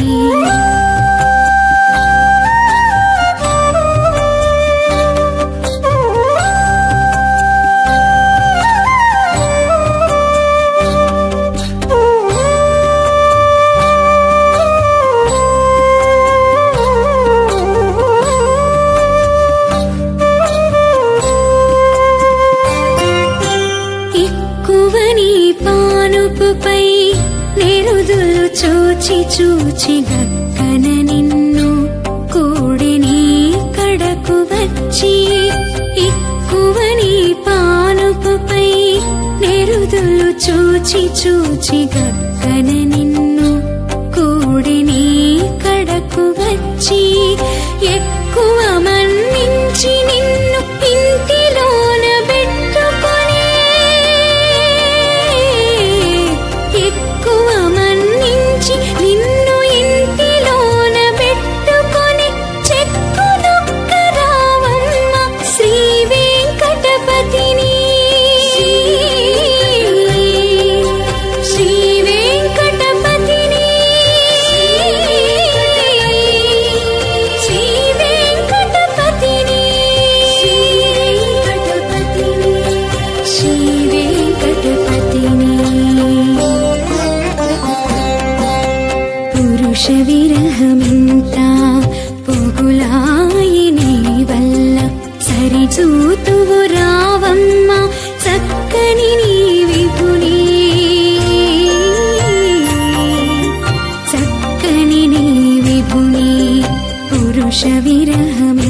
ఎక్కువని పానుపుపై నెరుదులు చూచి చూచి గక్కన నిన్ను కూడిని కడకు వచ్చి ఎక్కువని పానుపుపై నెరుదులు చూచి చూచి గక్కన నిన్ను కూడిని కడకు వచ్చి ఎక్కువ మన్నించి నిన్ను ఇంటిలోన పెట్టుకొని పురుష విరహమింత పొగులాయి నీ వల్ల సరిచూతువు రావమ్మ చక్కని నీ విపుని చక్కని నీ విభుని పురుష విరహమి